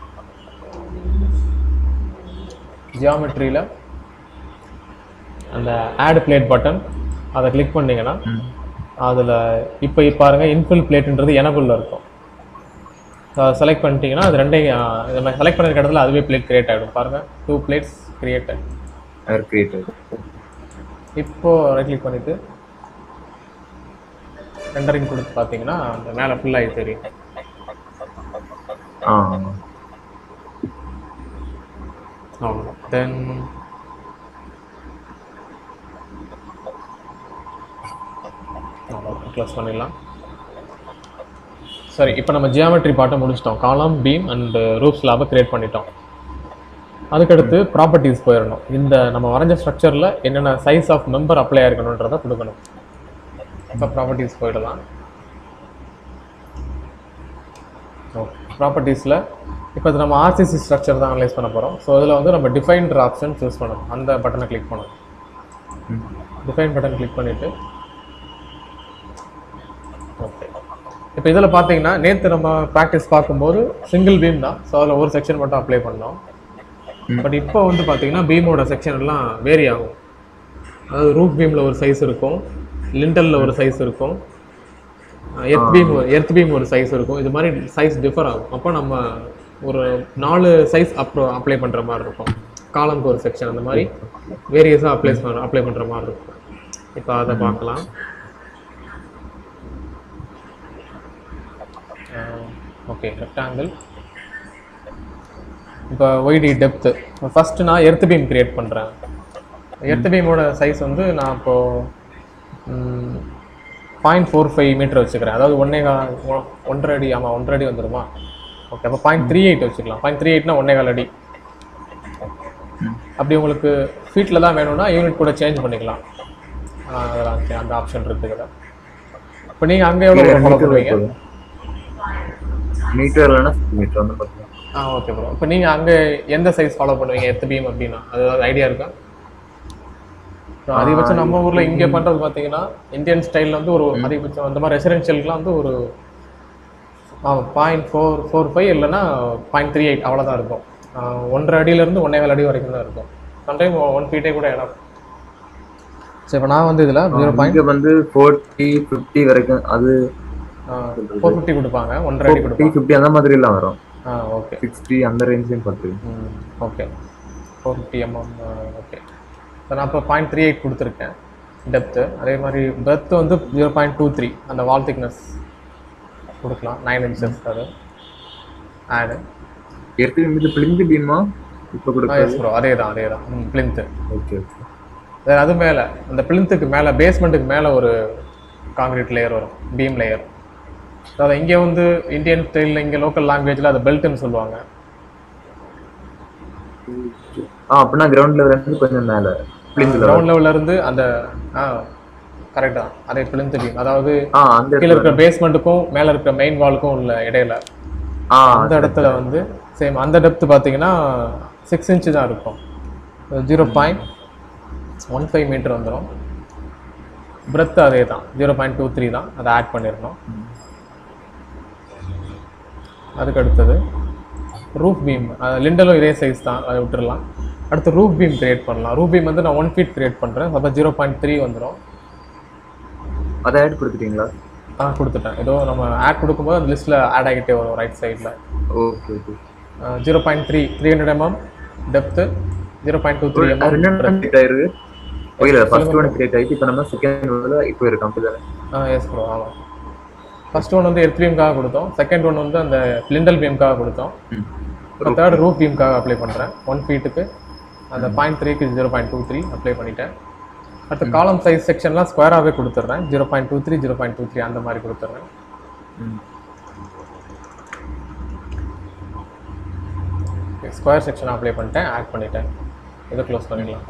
ஜியாமெட்ரியில் அந்த ஆட் பிளேட் பட்டன் அதை கிளிக் பண்ணீங்கன்னா ம் அதில் இப்போ பாருங்க இன்ஃபில் பிளேட்ன்றது எனக்குள்ள இருக்கும் செலக்ட் பண்ணிட்டீங்கன்னா அது ரெண்டையும் ஆஹ், இந்த மாதிரி செலக்ட் பண்ணிருக்க இடத்துல அதுவே பிளேட் கிரியேட் ஆகிடும் பாருங்க two plates created are created இப்போ ரைட் கிளிக் பண்ணிட்டு ரெண்டரிங் கொடுத்து பார்த்தீங்கன்னா அந்த மேலே ஃபுல்லாகி தெரியும் ஆ அவ்வளோ தென் க்ளோஸ் பண்ணிடலாம் சரி இப்போ நம்ம ஜியாமெட்ரி பாட்டை முடிச்சிட்டோம் காலம் பீம் அண்ட் ரூப் ஸ்லாபை கிரியேட் பண்ணிட்டோம் அதுக்கடுத்து ப்ராப்பர்ட்டிஸ் போயிடணும் இந்த நம்ம வரைஞ்ச ஸ்ட்ரக்சரில் என்னென்ன சைஸ் ஆஃப் மெம்பர் அப்ளை ஆயிருக்கணுன்றதை கொடுக்கணும் இப்போ ப்ராப்பர்ட்டிஸ் போயிடலாம் ஓகே ப்ராப்பர்ட்டிஸில் இப்போ இது நம்ம ஆர்சிசி ஸ்ட்ரக்சர் தான் அனலைஸ் பண்ண போகிறோம் ஸோ இதில் வந்து நம்ம டிஃபைன்ட் ஆப்ஷன் சூஸ் பண்ணணும் அந்த பட்டனை கிளிக் பண்ணணும் டிஃபைன் பட்டன் கிளிக் பண்ணிவிட்டு ஓகே இப்போ இதில் பார்த்தீங்கன்னா நேற்று நம்ம ப்ராக்டிஸ் பார்க்கும்போது சிங்கிள் பீம் தான் ஸோ அதில் ஒரு செக்ஷன் மட்டும் அப்ளை பண்ணோம் பட் இப்போ வந்து பார்த்தீங்கன்னா பீமோட செக்ஷன் எல்லாம் வேரி ஆகும் அதாவது ரூஃப் பீமில் ஒரு சைஸ் இருக்கும் லிண்டலில் ஒரு சைஸ் இருக்கும் எர்த் பீம் எர்த் பீம் ஒரு சைஸ் இருக்கும் இது மாதிரி சைஸ் டிஃபர் ஆகும் அப்போ நம்ம ஒரு நாலு சைஸ் அப்ரோ அப்ளை பண்ணுற மாதிரி இருக்கும் காலம்க்கு ஒரு செக்ஷன் அந்த மாதிரி வேரியஸாக அப்ளை பண்ண அப்ளை பண்ணுற மாதிரி இருக்கும் இப்போ அதை பார்க்கலாம் ஓகே ரெக்டாங்கிள் இப்போ ஒய்டி டெப்த்து ஃபஸ்ட்டு நான் எர்த் பீம் கிரியேட் பண்ணுறேன் எர்த் பீமோட சைஸ் வந்து நான் இப்போது பாயிண்ட் ஃபோர் ஃபைவ் மீட்டர் வச்சுக்கிறேன் அதாவது ஒன்னே கால் ஒ- ஒன்றரை அடி ஆமாம் ஒன்றரை அடி வந்துருமா ஓகே அப்போ பாயிண்ட் த்ரீ எயிட் வச்சுக்கலாம் பாயிண்ட் த்ரீ எயிட்னா ஒன்னே கால் அடி அப்படி உங்களுக்கு ஃபீட்டில் தான் வேணும்னா யூனிட் கூட சேஞ்ச் பண்ணிக்கலாம் ஆ, அதெல்லாம் okay, அந்த ஆப்ஷன் இருக்குது இப்போ நீங்கள் அங்கே எவ்வளோ ஃபாலோ பண்ணுவீங்க மீட்டர் இல்லைன்னா மீட்டர் வந்து பார்த்தீங்கன்னா ஆ ஓகே ப்ரோ இப்போ நீங்கள் அங்கே எந்த சைஸ் ஃபாலோ பண்ணுவீங்க எத்து பீம் அப்படின்னா அது ஏதாவது ஐடியா இருக்கா இப்போ அதிகபட்சம் நம்ம ஊரில் இங்கே பண்ணுறது பார்த்தீங்கன்னா இந்தியன் ஸ்டைலில் வந்து ஒரு அதிகபட்சம் அந்த மாதிரி ரெசிடென்ஷியலுக்குலாம் வந்து ஒரு பாயிண்ட் ஃபோர் ஃபோர் ஃபைவ் இல்லைன்னா பாயிண்ட் த்ரீ எயிட் அவ்வளோதான் இருக்கும் ஆ, ஒன்றரை அடியிலேருந்து ஒன்றே கால் அடி வரைக்கும் தான் இருக்கும் சம்டைம் ஒன் ஃபீட்டே கூட இடம் சரி இப்போ நான் வந்து இதில் ஜீரோ பாயிண்ட் இங்க வந்து ஃபோர்ட்டி ஃபிஃப்டி வரைக்கும் அது ஃபோர் ஃபிஃப்டி கொடுப்பாங்க ஒன்றரை அடி ஃபிஃப்டி கொடுப்பாங்க ஃபிஃப்டி அந்த மாதிரி எல்லாம் வரும் ஆ ஓகே சிக்ஸ்டி அந்த ரேஞ்ச்லையும் பார்த்து okay four fifty mm okay இப்போ நான் இப்போ பாயிண்ட் த்ரீ எயிட் கொடுத்துருக்கேன் டெப்த்து அதே மாதிரி பெர்த் வந்து ஜீரோ பாயிண்ட் டூ த்ரீ அந்த வால் திக்னஸ் கொடுக்கலாம் நைன் இன்ச்சஸ் அது ஆடு ஏற்கனவே இது பிளிந்து பீமா இப்போ கொடுக்க எஸ் ப்ரோ அதே தான் அதே தான் பிளின்த்து ஓகே ஓகே அது மேலே அந்த பிளின்த்துக்கு மேலே பேஸ்மெண்ட்டுக்கு மேலே ஒரு காங்கிரீட் லேயர் வரும் பீம் லேயர் அதாவது இங்கே வந்து இந்தியன் ஸ்டைலில் இங்கே லோக்கல் லாங்குவேஜில் அதை பெல்ட்டுன்னு சொல்லுவாங்க ஆ அப்படின்னா கிரவுண்ட் லெவல் இருந்து கொஞ்சம் மேல பிளிந்து லெவல் கிரவுண்ட் லெவல்ல இருந்து அந்த ஆ கரெக்ட் தான் அதே பிளின்த் பீம் அதாவது ஆ அந்த கீழே இருக்கிற பேஸ்மெண்ட்டுக்கும் மேலே இருக்கிற மெயின் வாலுக்கும் உள்ள இடையில ஆ அந்த இடத்துல வந்து சேம் அந்த டெப்த் பார்த்தீங்கன்னா சிக்ஸ் இன்ச்சு தான் இருக்கும் zero point one five meter வந்துடும் பிரெத் அதே தான் ஜீரோ பாயிண்ட் டூ த்ரீ தான் அதை ஆட் பண்ணிடணும் அதுக்கு அடுத்தது ரூஃப் பீம் லிண்டலும் இதே சைஸ் தான் அதை விட்டுறலாம் அடுத்து ரூஃப் பீம் கிரியேட் பண்ணலாம் ரூஃப் பீம் வந்து நான் ஒன் ஃபீட் கிரியேட் பண்ணுறேன் அப்போ ஜீரோ பாயிண்ட் த்ரீ வந்துடும் அதை ஆட் கொடுத்துட்டீங்களா ஆ கொடுத்துட்டேன் ஏதோ நம்ம ஆட் கொடுக்கும்போது அந்த லிஸ்ட்டில் ஆட் ஆகிட்டே வரும் ரைட் சைடில் okay okay zero point three three hundred mm depth zero point two three mm ரெண்டு கிரியேட் ஆயிருக்கு ஓகே ஃபர்ஸ்ட் ஒன் கிரியேட் ஆயிட்டு இப்போ நம்ம செகண்ட் ஒன்ல இப்போ இருக்கு அப்படி தானே ஆ எஸ் ப்ரோ ஆமாம் ஃபர்ஸ்ட் ஒன் வந்து எர்த் பீம்காக கொடுத்தோம் செகண்ட் ஒன் வந்து அந்த லிண்டல் பீம்காக கொடுத்தோம் ம் இப்போ தேர்ட் ரூப் பீம்காக அப்ளை பண்ணுறேன் ஒன் ஃபீட்டுக்கு அந்த பாயிண்ட் த்ரீக்கு zero point two three apply பண்ணிட்டேன் அடுத்து காலம் சைஸ் செக்ஷன்லாம் ஸ்கொயராகவே கொடுத்துட்றேன் zero point two three zero point two three அந்த மாதிரி கொடுத்துட்றேன் ம் ஸ்கொயர் செக்ஷன் அப்ளை பண்ணிட்டேன் ஆட் பண்ணிட்டேன் இதை க்ளோஸ் பண்ணிடலாம்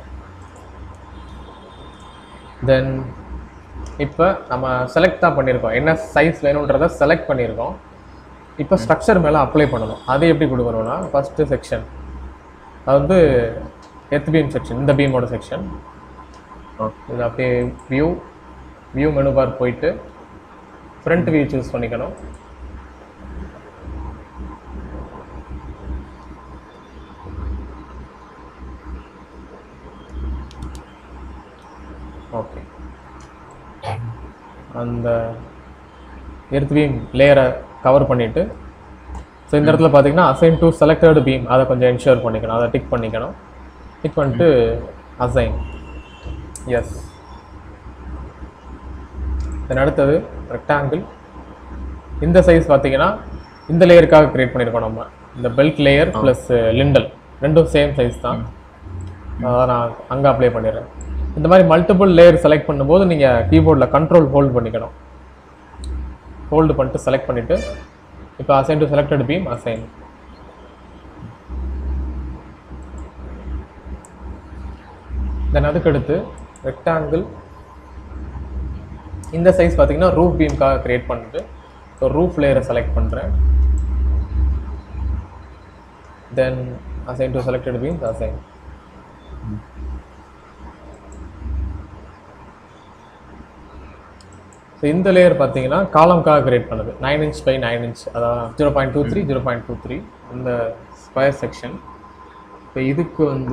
தென் இப்போ நம்ம செலக்ட் தான் பண்ணியிருக்கோம் என்ன சைஸ் வேணுன்றதை செலக்ட் பண்ணியிருக்கோம் இப்போ ஸ்ட்ரக்சர் மேலே அப்ளை பண்ணணும் அது எப்படி கொடுக்கணும்னா ஃபஸ்ட்டு செக்ஷன் அது வந்து எத் பீம் செக்ஷன் இந்த பீமோட செக்ஷன் இது அப்படியே வியூ வியூ மெனு பார் போயிட்டு ஃப்ரண்ட் வியூ சூஸ் பண்ணிக்கணும் ஓகே அந்த எர்த் பீம் லேயரை கவர் பண்ணிவிட்டு ஸோ இந்த இடத்துல பார்த்தீங்கன்னா அசைன் டு செலக்டட் பீம் அதை கொஞ்சம் என்ஷூர் பண்ணிக்கணும் அதை டிக் பண்ணிக்கணும் டிக் பண்ணிட்டு அசைன் எஸ் தென் அடுத்தது ரெக்டாங்கிள் இந்த சைஸ் பார்த்தீங்கன்னா இந்த லேயருக்காக கிரியேட் பண்ணியிருக்கோம் நம்ம இந்த பெல்ட் லேயர் ப்ளஸ் லிண்டல் ரெண்டும் சேம் சைஸ் தான் அதான் நான் அங்கே அப்ளை பண்ணிடுறேன் இந்த மாதிரி மல்டிபிள் லேயர் செலக்ட் பண்ணும்போது நீங்கள் கீபோர்டில் கண்ட்ரோல் ஹோல்ட் பண்ணிக்கணும் ஹோல்டு பண்ணிட்டு செலக்ட் பண்ணிவிட்டு இப்போ assign to selected beam assign then அதுக்கடுத்து ரெக்டாங்கிள் இந்த சைஸ் பார்த்தீங்கன்னா ரூஃப் பீம்காக கிரியேட் பண்ணிட்டு ஸோ ரூஃப் லேயரை செலக்ட் பண்ணுறேன் then assign to selected beams assign so இந்த லேயர் பார்த்தீங்கன்னா காலம்காக கிரியேட் பண்ணுது nine inch by nine inch அதான் zero point two three zero point two three அந்த ஸ்கொயர் செக்ஷன் இப்போ இதுக்கு வந்து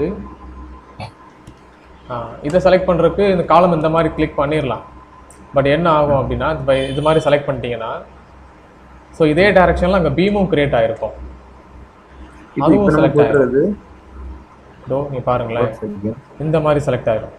ஆ, இதை செலக்ட் பண்ணுறதுக்கு இந்த காலம் இந்த மாதிரி கிளிக் பண்ணிடலாம் பட் என்ன ஆகும் அப்படின்னா இப்போ இது மாதிரி செலக்ட் பண்ணிட்டீங்கன்னா ஸோ இதே டைரக்ஷனில் அங்கே பீமும் கிரியேட் ஆகிருக்கும் இது அதுவும் இப்ப நம்ம select ஆயிரும். போடுறது இதோ நீ பாருங்களேன் இந்த மாதிரி செலக்ட் ஆகிடும்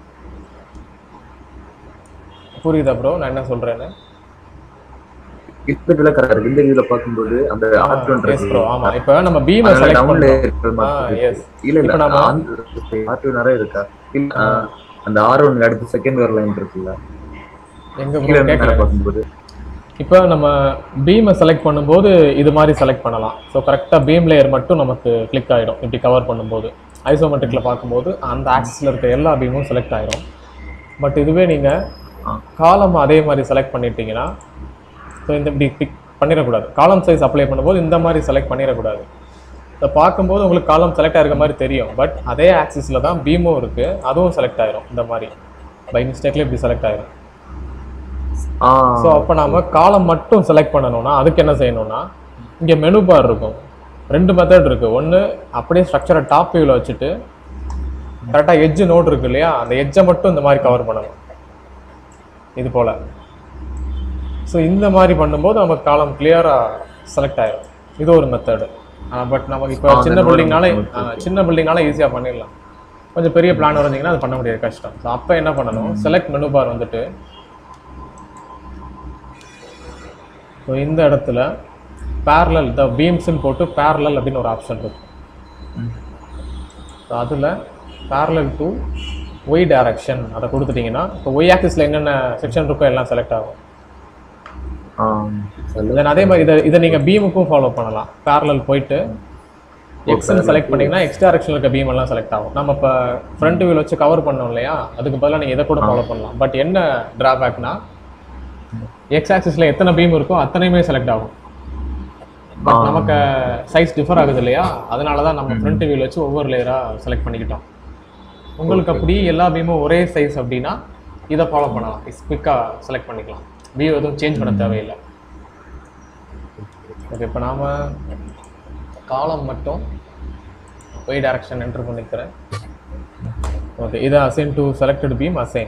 புரியுதா ப்ரோ நான் என்ன சொல்கிறேன்னு இந்த இதுல கரெக்டா இருக்கு இந்த இதுல பார்க்கும்போது அந்த ஆர்ட் எஸ் ப்ரோ ஆமாம் இப்போ நம்ம பீமை செலக்ட் டவுன்ல பண்ணுறோம் இருக்கிற ஆ மாதிரி எஸ் இல்ல இல்ல இப்ப நம்ம- ஆர்ட் நிறைய இருக்கா இல்ல ஆ, அந்த ஆர் ஒன் அடுத்து செகண்ட் வேர் லைன் இருக்குல்ல எங்கே கீழே இருந்து கேட்கல மேல பார்க்கும்போது இப்போ நம்ம பீமை செலக்ட் பண்ணும்போது இது மாதிரி செலக்ட் பண்ணலாம் ஸோ கரெக்டாக பீம் லேயர் மட்டும் நமக்கு கிளிக் ஆகிடும் இப்படி கவர் பண்ணும்போது ஐசோமெட்ரிக்கில் பார்க்கும்போது அந்த ஆக்சிஸில் இருக்க எல்லா பீமும் செலக்ட் ஆகிடும் பட் இதுவே நீங்கள் ஆ. காலம் அதே மாதிரி செலக்ட் பண்ணிட்டீங்கன்னா ஸோ இந்த இப்படி பிக் பண்ணிடக்கூடாது காலம் சைஸ் அப்ளை பண்ணும்போது இந்த மாதிரி செலக்ட் பண்ணிடக்கூடாது இதை பார்க்கும்போது உங்களுக்கு காலம் செலக்ட் ஆகிருக்க மாதிரி தெரியும் பட் அதே ஆக்சிஸில் தான் பீமும் இருக்குது அதுவும் செலக்ட் ஆயிரும் இந்த மாதிரி பை மிஸ்டேக்ல இப்படி செலக்ட் ஆயிரும் ஆ ஸோ அப்போ நாம காலம் மட்டும் செலக்ட் பண்ணணும்னா அதுக்கு என்ன செய்யணும்னா இங்கே மெனு பார் இருக்கும் ரெண்டு மெத்தட் இருக்கு ஒன்று அப்படியே ஸ்ட்ரக்சரை டாப் வியூவில் வச்சுட்டு கரெக்டாக எட்ஜ் நோட் இருக்கு இல்லையா அந்த எட்ஜை மட்டும் இந்த மாதிரி கவர் பண்ணணும் இது போல் ஸோ இந்த மாதிரி பண்ணும்போது நமக்கு காலம் கிளியராக செலக்ட் ஆயிரும் இது ஒரு மெத்தடு பட் நமக்கு இப்போ ஆ, அந்த சின்ன node பில்டிங்னால நமக்கு சின்ன பில்டிங்னால ஈஸியாக பண்ணிடலாம் கொஞ்சம் பெரிய பிளான் வரைஞ்சிங்கன்னா அது பண்ண முடியாது கஷ்டம் ஸோ அப்போ என்ன பண்ணணும் செலக்ட் மெனு பார் வந்துட்டு ஸோ இந்த இடத்துல parallel த பீம்ஸ்ன்னு போட்டு parallel அப்படின்னு ஒரு ஆப்ஷன் இருக்கும் ஸோ அதில் parallel டு ஒய் டைரக்ஷன் அதை கொடுத்துட்டிங்கன்னா இப்போ ஒய் ஆக்சிஸில் என்னென்ன செக்ஷன் இருக்கோ எல்லாம் செலக்ட் ஆகும் ஆ சொல்லு தென் அதே மாதிரி இதை இதை நீங்கள் பீமுக்கும் ஃபாலோ பண்ணலாம் parallel போயிட்டு எக்ஸ்ன்னு செலக்ட் பண்ணிங்கன்னா எக்ஸ் டைரக்ஷனில் இருக்க பீம் எல்லாம் செலக்ட் ஆகும் நம்ம இப்போ ஃப்ரண்ட் வியூவில் வச்சு கவர் பண்ணோம் இல்லையா அதுக்கு பதிலாக நீங்கள் இதை கூட ஃபாலோ பண்ணலாம் பட் என்ன ட்ராபேக்னா எக்ஸ் ஆக்சிஸில் எத்தனை பீம் இருக்கோ அத்தனையுமே செலக்ட் ஆகும் பட் ஆ. நமக்கு சைஸ் டிஃபர் ஆகுது இல்லையா அதனால தான் நம்ம ஃப்ரண்ட் வியூவில் வச்சு ஒவ்வொரு லேயராக செலக்ட் பண்ணிக்கிட்டோம் உங்களுக்கு அப்படி எல்லா பீமும் ஒரே சைஸ் அப்படின்னா இதை ஃபாலோ பண்ணலாம் குவிக்காக செலக்ட் பண்ணிக்கலாம் வியூ எதுவும் சேஞ்ச் பண்ண தேவையில்லை ஓகே இப்போ நாம் காலம் மட்டும் ஒய் டைரக்ஷன் என்டர் பண்ணிக்கிறேன் ஓகே இதை assign to selected beam assign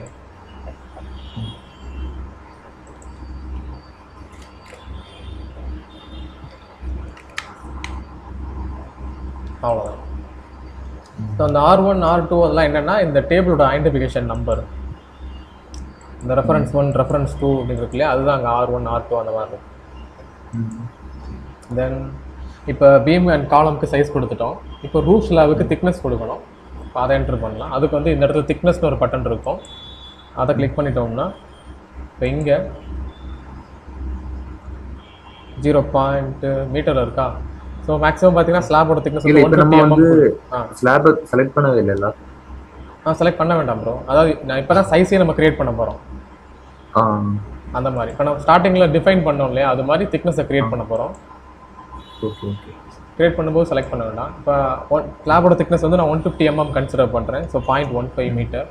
அவ்வளோதான் ஸோ அந்த ஆர் ஒன் ஆர் டூ அதெல்லாம் என்னென்னா இந்த டேபிளோட ஐடென்டிஃபிகேஷன் நம்பர் இந்த ரெஃபரன்ஸ் ஒன் ரெஃபரன்ஸ் டூ அப்படின்னு இருக்கு இல்லையா அதுதான் அங்கே ஆர் ஒன் ஆர் டூ அந்த மாதிரி இருக்கும் தென் இப்போ பீம் அண்ட் காலம்க்கு சைஸ் கொடுத்துட்டோம் இப்போ ரூஃப் ஸ்லாபுக்கு திக்னஸ் கொடுக்கணும் இப்போ அதை என்ட்ரு பண்ணலாம் அதுக்கு வந்து இந்த இடத்துல திக்னஸ்னு ஒரு பட்டன் இருக்கும் அதை கிளிக் பண்ணிட்டோம்னா இப்போ இங்கே ஜீரோ பாயிண்ட் மீட்டர் இருக்கா ஸோ மேக்ஸிமம் பார்த்தீங்கன்னா ஸ்லாபோட திக்னஸ் இல்ல வந்து இப்ப ஒன் நம்ம வந்து ஆ ஸ்லாப் செலக்ட் பண்ணவே இல்லைல்ல ஆ செலக்ட் பண்ண வேண்டாம் ப்ரோ அதாவது நான் இப்போ தான் சைஸே நம்ம கிரியேட் பண்ண போகிறோம் ஆ அந்த மாதிரி இப்போ நம்ம ஸ்டார்டிங்கில் டிஃபைன் பண்ணோம் இல்லையா அது மாதிரி திக்னஸை கிரியேட் பண்ண போகிறோம் ஓகே ஓகே கிரியேட் பண்ணும்போது செலக்ட் பண்ண வேண்டாம் இப்போ ஒன் ஸ்லாபோட திக்னஸ் வந்து நான் ஒன் ஃபிஃப்டி எம்எம் கன்சிடர் பண்ணுறேன் so point one five meter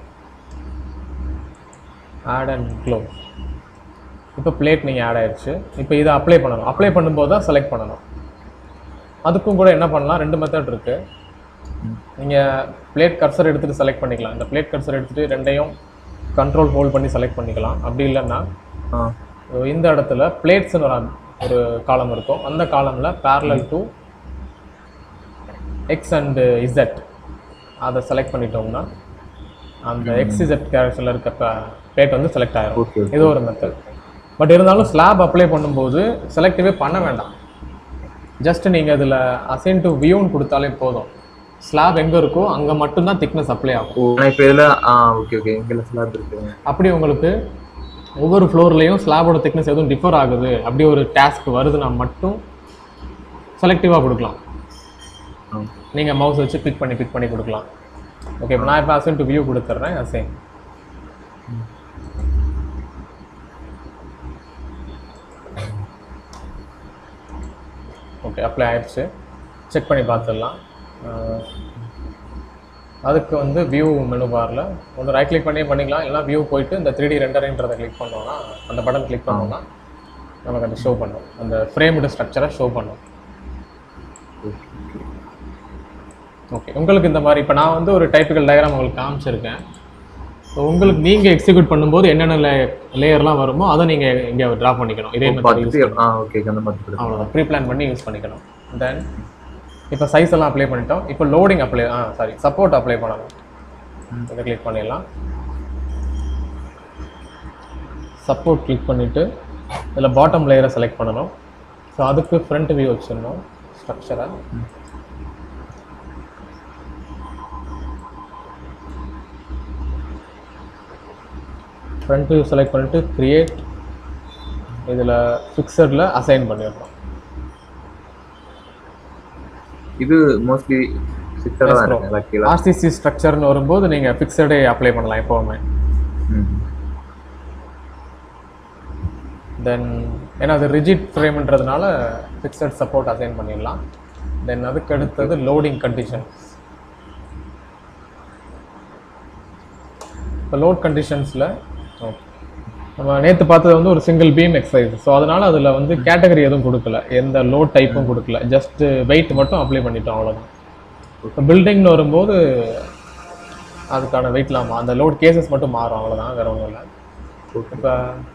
add and close இப்போ பிளேட் நீங்கள் ஆட் ஆயிடுச்சு இப்போ இதை அப்ளை பண்ணணும் அப்ளை பண்ணும்போது தான் செலக்ட் பண்ணணும் அதுக்கும் கூட என்ன பண்ணலாம் ரெண்டு மெத்தட் இருக்குது நீங்கள் பிளேட் கர்சர் எடுத்துகிட்டு செலக்ட் பண்ணிக்கலாம் இந்த பிளேட் கர்சர் எடுத்துகிட்டு ரெண்டையும் கண்ட்ரோல் ஹோல்ட் பண்ணி செலக்ட் பண்ணிக்கலாம் அப்படி இல்லைன்னா ஆ So, இந்த இடத்துல பிளேட்ஸ்னு ஒரு ஒரு காலம் இருக்கும் அந்த காலமில் parallel to X and Z அதை செலக்ட் பண்ணிட்டோம்னா அந்த எக்ஸ் இசட் கேரக்டரில் இருக்க பிளேட் வந்து செலக்ட் ஆயிரும் ஓகே ஓகே இது ஒரு மெத்தட் பட் இருந்தாலும் ஸ்லாப் அப்ளை பண்ணும்போது செலக்டிவே பண்ண வேண்டாம் ஜஸ்ட் நீங்கள் இதில் அசைன் டு வியூன்னு கொடுத்தாலே போதும் ஸ்லாப் எங்கே இருக்கோ அங்கே மட்டும்தான் திக்னஸ் அப்ளை ஆகும் ஓ நான் இப்போ இதில் ஆ ஓகே ஓகே இங்கே ஸ்லாப் இருக்கு அப்படி உங்களுக்கு ஒவ்வொரு ஃப்ளோர்லேயும் ஸ்லாபோட திக்னஸ் எதுவும் டிஃபர் ஆகுது அப்படி ஒரு டாஸ்க் வருதுன்னா மட்டும் செலக்டிவாக கொடுக்கலாம் ஆ நீங்கள் மவுஸ் வச்சு பிக் பண்ணி பிக் பண்ணி கொடுக்கலாம் ஓகே இப்போ நான் இப்போ அசைன் டு வியூ கொடுத்துட்றேன் அசைன் ஓகே அப்ளை ஆயிடுச்சு செக் பண்ணி பார்த்துடலாம் அஹ், அதுக்கு வந்து வியூ மெனு பாரில் ஒன்று ரைட் கிளிக் பண்ணியே பண்ணிக்கலாம் இல்லைனா வியூ போயிட்டு இந்த த்ரீ டி ரெண்டரின்றதை கிளிக் பண்ணோம்னா அந்த பட்டன் கிளிக் பண்ணோம்னா நமக்கு அது ஷோ பண்ணும் அந்த ஃப்ரேம்டு ஸ்ட்ரக்சரை ஷோ பண்ணும் ஓகே உங்களுக்கு இந்த மாதிரி இப்போ நான் வந்து ஒரு டைப்பிக்கல் டயக்ராம் உங்களுக்கு காமிச்சிருக்கேன் ஸோ உங்களுக்கு நீங்கள் எக்ஸிக்யூட் பண்ணும்போது என்னென்ன லே லேயர்லாம் வருமோ அதை நீங்கள் இங்கே ட்ரா பண்ணிக்கணும் இதே மாதிரி பார்த்துட்டு ஆ ஓகே அந்த மாதிரி கொடுங்க. அவ்வளோதான் ப்ரீ பிளான் பண்ணி யூஸ் பண்ணிக்கணும் தென் இப்போ சைஸ் எல்லாம் அப்ளை பண்ணிட்டோம் இப்போ லோடிங் அப்ளை ஆ சாரி சப்போர்ட் அப்ளை பண்ணணும் இதை கிளிக் பண்ணிடலாம் சப்போர்ட் கிளிக் பண்ணிவிட்டு இதில் பாட்டம் லேயரை செலக்ட் பண்ணணும் ஸோ அதுக்கு ஃப்ரண்ட் வியூ வச்சிடணும் ஸ்ட்ரக்சரை ஃப்ரண்ட் வியூ செலக்ட் பண்ணிட்டு கிரியேட் இதில் ஃபிக்ஸடில் அசைன் பண்ணிடணும் இது மோஸ்ட்லி சிக்ஸடாக தான் இருக்கு எல்லாம் கீழே ஆர்சிசி ஸ்ட்ரக்சர்னு வரும்போது நீங்கள் ஃபிக்ஸடே அப்ளை பண்ணலாம் எப்போவுமே ம் தென் ஏன்னா அது ரிஜிட் ஃப்ரேம்ன்றதுனால ஃபிக்ஸட் சப்போர்ட் அசைன் பண்ணிடலாம் தென் அதுக்கு அடுத்தது லோடிங் கண்டிஷன்ஸ் இப்போ லோட் கண்டிஷன்ஸில் நம்ம நேற்று பார்த்தது வந்து ஒரு சிங்கிள் பீம் எக்ஸசைஸ் ஸோ அதனால் அதில் வந்து கேட்டகரி எதுவும் கொடுக்கல எந்த லோட் டைப்பும் கொடுக்கல ஜஸ்ட் வெயிட் மட்டும் அப்ளை பண்ணிட்டோம் அவ்வளோதான் இப்போ பில்டிங்னு வரும்போது அதுக்கான வெயிட்லாம் மா- அந்த லோட் கேசஸ் மட்டும் மாறும் அவ்வளோதான் வேற ஒன்றும் இல்லை இப்போ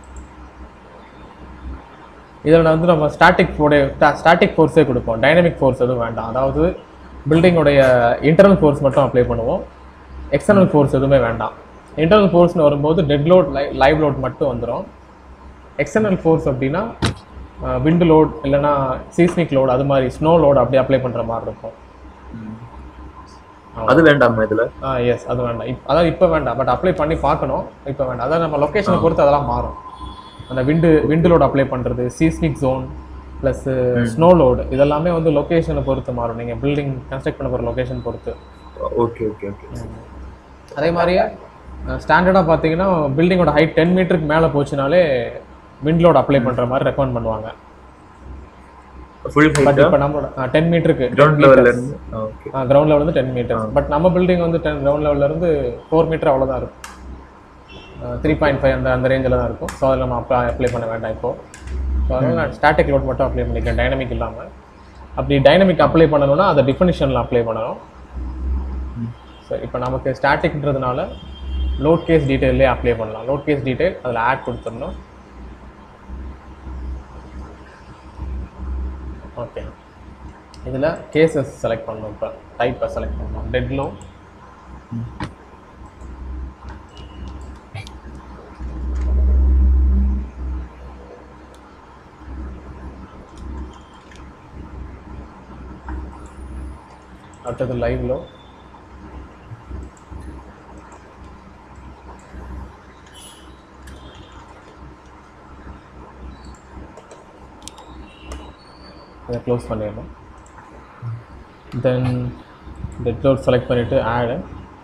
இதில் வந்து நம்ம ஸ்டாட்டிக் ஃபோர்டே ஸ்டாட்டிக் ஃபோர்ஸே கொடுப்போம் டைனமிக் ஃபோர்ஸ் எதுவும் வேண்டாம் அதாவது பில்டிங்கோடைய இன்டர்னல் ஃபோர்ஸ் மட்டும் அப்ளை பண்ணுவோம் எக்ஸ்டர்னல் ஃபோர்ஸ் எதுவுமே வேண்டாம் இன்டர்னல் ஃபோர்ஸ்னு வரும்போது டெட் லோட் லைவ் லோட் மட்டும் வந்துடும் எக்ஸ்டர்னல் ஃபோர்ஸ் அப்படின்னா விண்டு லோட் இல்லைன்னா சீஸ்மிக் லோட் அது மாதிரி ஸ்னோ லோட் அப்படி அப்ளை பண்ணுற மாதிரி இருக்கும் அது வேண்டாமா இதுல ஆ எஸ் அது வேண்டாம் இப் அதாவது இப்போ வேண்டாம் பட் அப்ளை பண்ணி பார்க்கணும் இப்போ வேண்டாம் அதாவது நம்ம லொக்கேஷனை பொறுத்து அதெல்லாம் மாறும் அந்த விண்டு விண்டு லோட் அப்ளை பண்ணுறது seismic zone plus snow load இதெல்லாமே வந்து லொக்கேஷனை பொறுத்து மாறும் நீங்கள் பில்டிங் கன்ஸ்ட்ரக்ட் பண்ண போகிற லொக்கேஷன் பொறுத்து ஓகே ஓகே ஓகே அதே மாதிரியே ஸ்டாண்டர்டாக பார்த்தீங்கன்னா பில்டிங்கோட ஹைட் டென் மீட்டருக்கு மேலே போச்சுனாலே விண்ட் லோட் அப்ளை பண்ணுற மாதிரி ரெக்கமெண்ட் பண்ணுவாங்க ஃபுல் பட் ஹைட்டா இப்போ நம்மளோட டென் மீட்டருக்கு கிரவுண்ட் லெவல்ல இருந்து ஓகே கிரவுண்ட் லெவல் வந்து டென் மீட்டர் பட் நம்ம பில்டிங் வந்து டென் கிரவுண்ட் லெவல்ல இருந்து ஃபோர் மீட்டர் அவ்வளோதான் இருக்கும் த்ரீ பாயிண்ட் ஃபைவ் அந்த அந்த ரேஞ்சில் தான் இருக்கும் ஸோ அதில் நம்ம அப்ளை அப்ளை பண்ண வேண்டாம் இப்போ ஸோ அதனால் நான் ஸ்டாட்டிக் லோட் மட்டும் அப்ளை பண்ணிக்கிறேன் டைனமிக் இல்லாமல் அப்படி டைனமிக் அப்ளை பண்ணணும்னா அதை டிஃபனிஷனில் அப்ளை பண்ணணும் சரி இப்போ நமக்கு ஸ்டாட்டிக்ன்றதுனால லோட் கேஸ் டீட்டெயிலே அப்ளை பண்ணலாம் லோட் கேஸ் டீட்டெயில் அதில் ஆட் கொடுத்துடணும் ஓகே இதில் கேசஸ் செலக்ட் பண்ணணும் இப்போ டைப்பை செலக்ட் பண்ணணும் டெட் லோ அடுத்தது லைவ் லோ இதை க்ளோஸ் பண்ணிடணும் தென் டெட் லோட் செலக்ட் பண்ணிவிட்டு ஆடு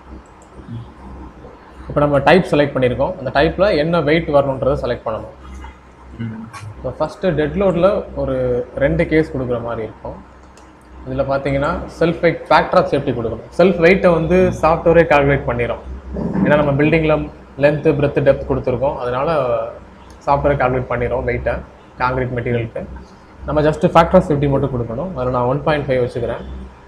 இப்போ நம்ம டைப் செலக்ட் பண்ணியிருக்கோம் அந்த டைப்பில் என்ன வெயிட் வரணுன்றதை செலக்ட் பண்ணணும் ம். இப்போ ஃபஸ்ட்டு டெட் லோடில் ஒரு ரெண்டு கேஸ் கொடுக்குற மாதிரி இருக்கும் இதில் பார்த்தீங்கன்னா self weight factor of safety கொடுக்கணும் செல்ஃப் வெயிட்டை வந்து சாஃப்ட்வேரே கால்குலேட் பண்ணிடும் ஏன்னா நம்ம பில்டிங்கில் லென்த்து பிரெத்து டெப்த் கொடுத்துருக்கோம் அதனால சாஃப்ட்வேர் கால்குலேட் பண்ணிடும் வெயிட்டை காங்கிரீட் மெட்டீரியலுக்கு நம்ம ஜஸ்ட்டு ஃபேக்டர் ஆஃப் சேஃப்டி மட்டும் கொடுக்கணும் அதில் நான் ஒன் பாயிண்ட் ஃபைவ் வச்சுக்கிறேன்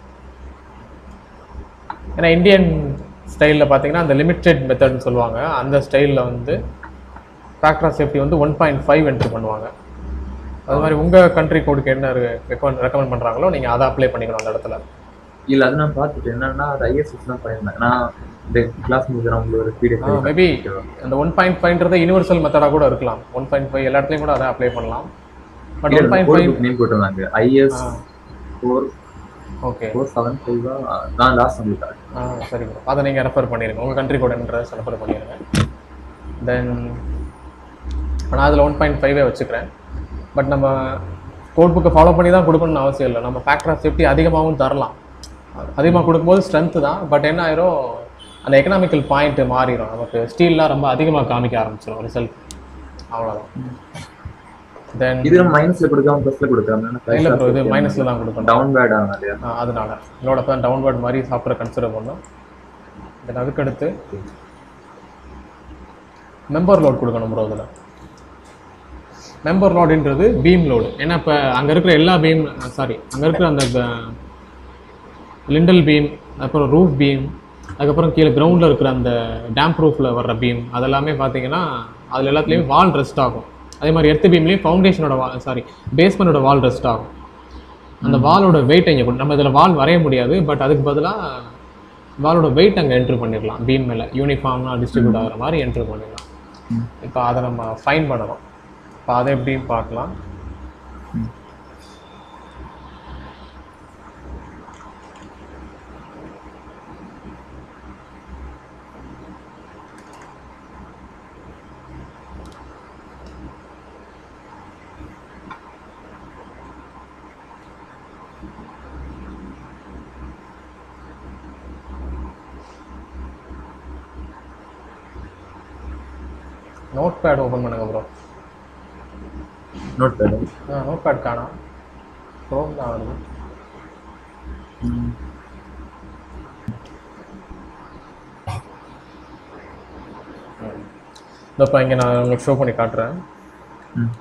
ஏன்னா இந்தியன் ஸ்டைலில் பார்த்தீங்கன்னா அந்த லிமிட்டெட் மெத்தட்னு சொல்லுவாங்க அந்த ஸ்டைலில் வந்து ஃபேக்டர் ஆஃப் சேஃப்டி வந்து ஒன் பாயிண்ட் ஃபைவ் என்ட்ரு பண்ணுவாங்க அது மாதிரி உங்கள் கண்ட்ரி கோடுக்கு என்ன ரெக்கமெண்ட் பண்ணுறாங்களோ நீங்கள் அதை அப்ளை பண்ணிக்கணும் அந்த இடத்துல இல்ல அது நான் பார்த்துட்டு என்னன்னா அது ஐஎஸ்எஸ் தான் பண்ணியிருந்தேன் நான் இந்த கிளாஸ் முடிஞ்ச உங்களுக்கு ஒரு பிடிஎஃப் மேபி அந்த ஒன் பாயிண்ட் ஃபைவ்ன்றது யூனிவர்சல் மெத்தடாக கூட இருக்கலாம் ஒன் பாயிண்ட் ஃபைவ் எல்லா இடத்துலையும் கூட அதை அப்ளை பண்ணலாம் but one point five name போட்டிருந்தாங்க IS four okay four seven five நான் லாஸ்ட் உங்களுக்கு ஆ சரி bro. அதை நீங்கள் ரெஃபர் பண்ணிடுங்க உங்கள் கண்ட்ரி கோடுன்ற ரெஃபர் பண்ணிடுங்க தென் நான் அதில் ஒன் பாயிண்ட் ஃபைவே வச்சுக்கிறேன் பட் நம்ம கோட் புக்கை ஃபாலோ பண்ணி தான் கொடுக்கணும்னு அவசியம் இல்லை நம்ம ஃபேக்டர் ஆஃப் சேஃப்டி அதிகமாகவும் தரலாம் அதிகமாக கொடுக்கும்போது ஸ்ட்ரென்த்து தான் பட் என்ன ஆயிரும் அந்த எக்கனாமிக்கல் பாயிண்ட் மாறிடும் நமக்கு ஸ்டீல்லாம் ரொம்ப அதிகமாக காமிக்க ஆரம்பிச்சிடும் ரிசல்ட் அவ்வளோதான் தென் இது நம்ம மைனஸ்ல கொடுக்காம பிளஸ்ல கொடுக்காம இல்லை ப்ரோ இது மைனஸில் தான் கொடுக்கணும் டவுன் பேட் ஆகும் இல்லையா ஆ, அதனால என்னோட தான் டவுன்வர்ட் மாதிரி சாஃப்ட்வேர் கன்சிடர் பண்ணோம் தென் அதுக்கடுத்து மெம்பர் லோட் கொடுக்கணும் ப்ரோ அதில் மெம்பர் லோடுன்றது பீம் லோடு ஏன்னா இப்போ அங்கே இருக்கிற எல்லா பீம் சாரி அங்கே இருக்கிற அந்த லிண்டல் பீம் அப்புறம் ரூஃப் பீம் அதுக்கப்புறம் கீழே கிரவுண்டில் இருக்கிற அந்த டேம் ப்ரூஃபில் வர்ற பீம் அதெல்லாமே பார்த்தீங்கன்னா அதில் எல்லாத்துலேயும் வால் ரெஸ்ட் ஆகும் அதே மாதிரி எர்த் பீம்லேயும் ஃபவுண்டேஷனோட வா சாரி பேஸ்மெண்டோட வால் ரெஸ்ட் ஆகும் அந்த வாலோட வெயிட் இங்கே நம்ம இதில் வால் வரைய முடியாது பட் அதுக்கு பதிலாக வாலோட வெயிட் அங்கே என்ட்ரு பண்ணிடலாம் பீம் மேலே யூனிஃபார்ம்லாம் டிஸ்ட்ரிபியூட் ஆகிற மாதிரி என்ட்ரு பண்ணிடலாம் இப்போ அதை நம்ம ஃபைன் பண்ணணும் இப்போ அதை எப்படின்னு பார்க்கலாம் நோட் பேட் ஓப்பன் பண்ணுங்க ப்ரோ நோட் பேட் ஆ நோட் பேட் காணோம் க்ரோம் தான் வருது இப்போ இங்கே நான் உங்களுக்கு ஷோ பண்ணி காட்டுறேன் ம்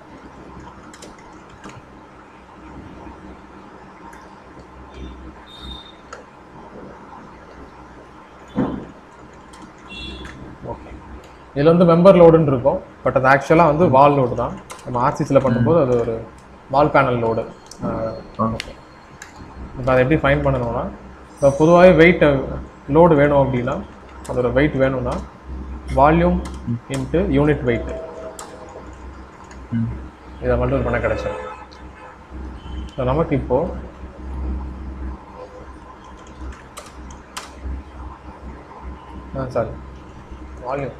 ஓகே இதில் வந்து மெம்பர் லோடுன்னு இருக்கும் பட் அது ஆக்சுவலாக வந்து வால் லோடு தான் நம்ம ஆர்சிஸில் பண்ணும்போது அது ஒரு வால் பேனல் லோடு ஓகே இப்போ அதை எப்படி ஃபைன் பண்ணணும்னா இப்போ பொதுவாகவே வெயிட் லோடு வேணும் அப்படின்னா அதோட வெயிட் வேணும்னா வால்யூம் இன்ட்டு யூனிட் வெயிட் ம் இதை மட்டும் பண்ண கிடைச்சிடும் ஸோ நமக்கு இப்போ ஆ சாரி வால்யூம்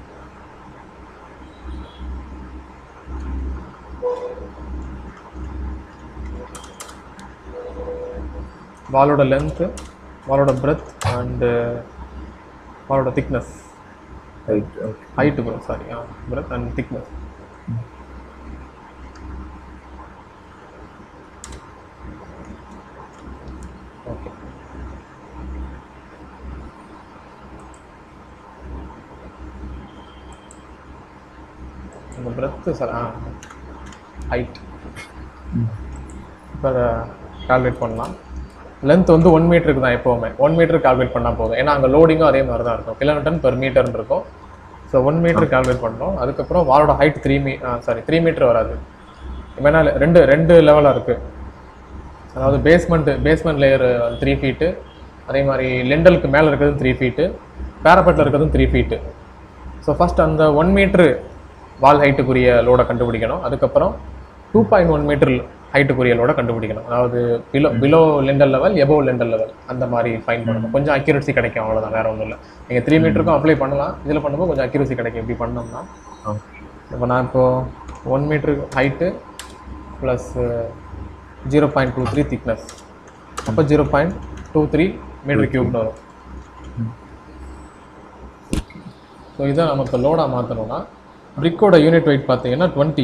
வாலோட லென்த்து வாலோட பிரெத் அண்டு வாலோட thickness right okay height bro sorry ஆ பிரெத் அண்ட் திக்னஸ் ஓகே இந்த பிரெத்து சார் ஆ ஹைட் இப்போ அதை கால்குலேட் பண்ணலாம் லென்த் வந்து ஒன் மீட்டருக்கு தான் எப்போவுமே ஒன் மீட்டர் கால்குலேட் பண்ணால் போதும் ஏன்னா அங்கே லோடிங்கும் அதே மாதிரி தான் இருக்கும் கிலோமீட்டர் பெர் மீட்டர்னு இருக்கும் ஸோ ஒன் மீட்டர் கால்குலேட் பண்ணோம் அதுக்கப்புறம் வாலோட height three m sorry three meter வராது ஏன்னா ரெண்டு ரெண்டு லெவலாக இருக்குது அதாவது basement basement layer three feet அதே மாதிரி லெண்டலுக்கு மேலே இருக்கிறது த்ரீ ஃபீட்டு பேரப்பெட்டில் இருக்கிறதும் த்ரீ ஃபீட்டு ஸோ ஃபஸ்ட் அந்த ஒன் மீட்ரு வால் ஹைட்டுக்குரிய லோடை கண்டுபிடிக்கணும் அதுக்கப்புறம் டூ பாயிண்ட் ஒன் மீட்டர் ஹைட்டுக்குரிய லோடை கண்டுபிடிக்கணும் அதாவது below below lintel level above lintel level அந்த மாதிரி ஃபைன் பண்ணணும் கொஞ்சம் அக்யூரசி கிடைக்கும் அவ்வளோதான் வேற ஒன்றும் இல்லை நீங்கள் த்ரீ மீட்டருக்கும் அப்ளை பண்ணலாம் இதில் பண்ணும்போது கொஞ்சம் அக்யூரசி கிடைக்கும் இப்படி பண்ணோம்னா ஓகே இப்போ நான் இப்போ one meter height plus zero point two three thickness அப்போ zero point two three meter கியூப்னு வரும் ஸோ இதை நமக்கு லோடாக மாற்றணும்னா பிரிக்கோட யூனிட் வெயிட் பார்த்தீங்கன்னா டுவெண்ட்டி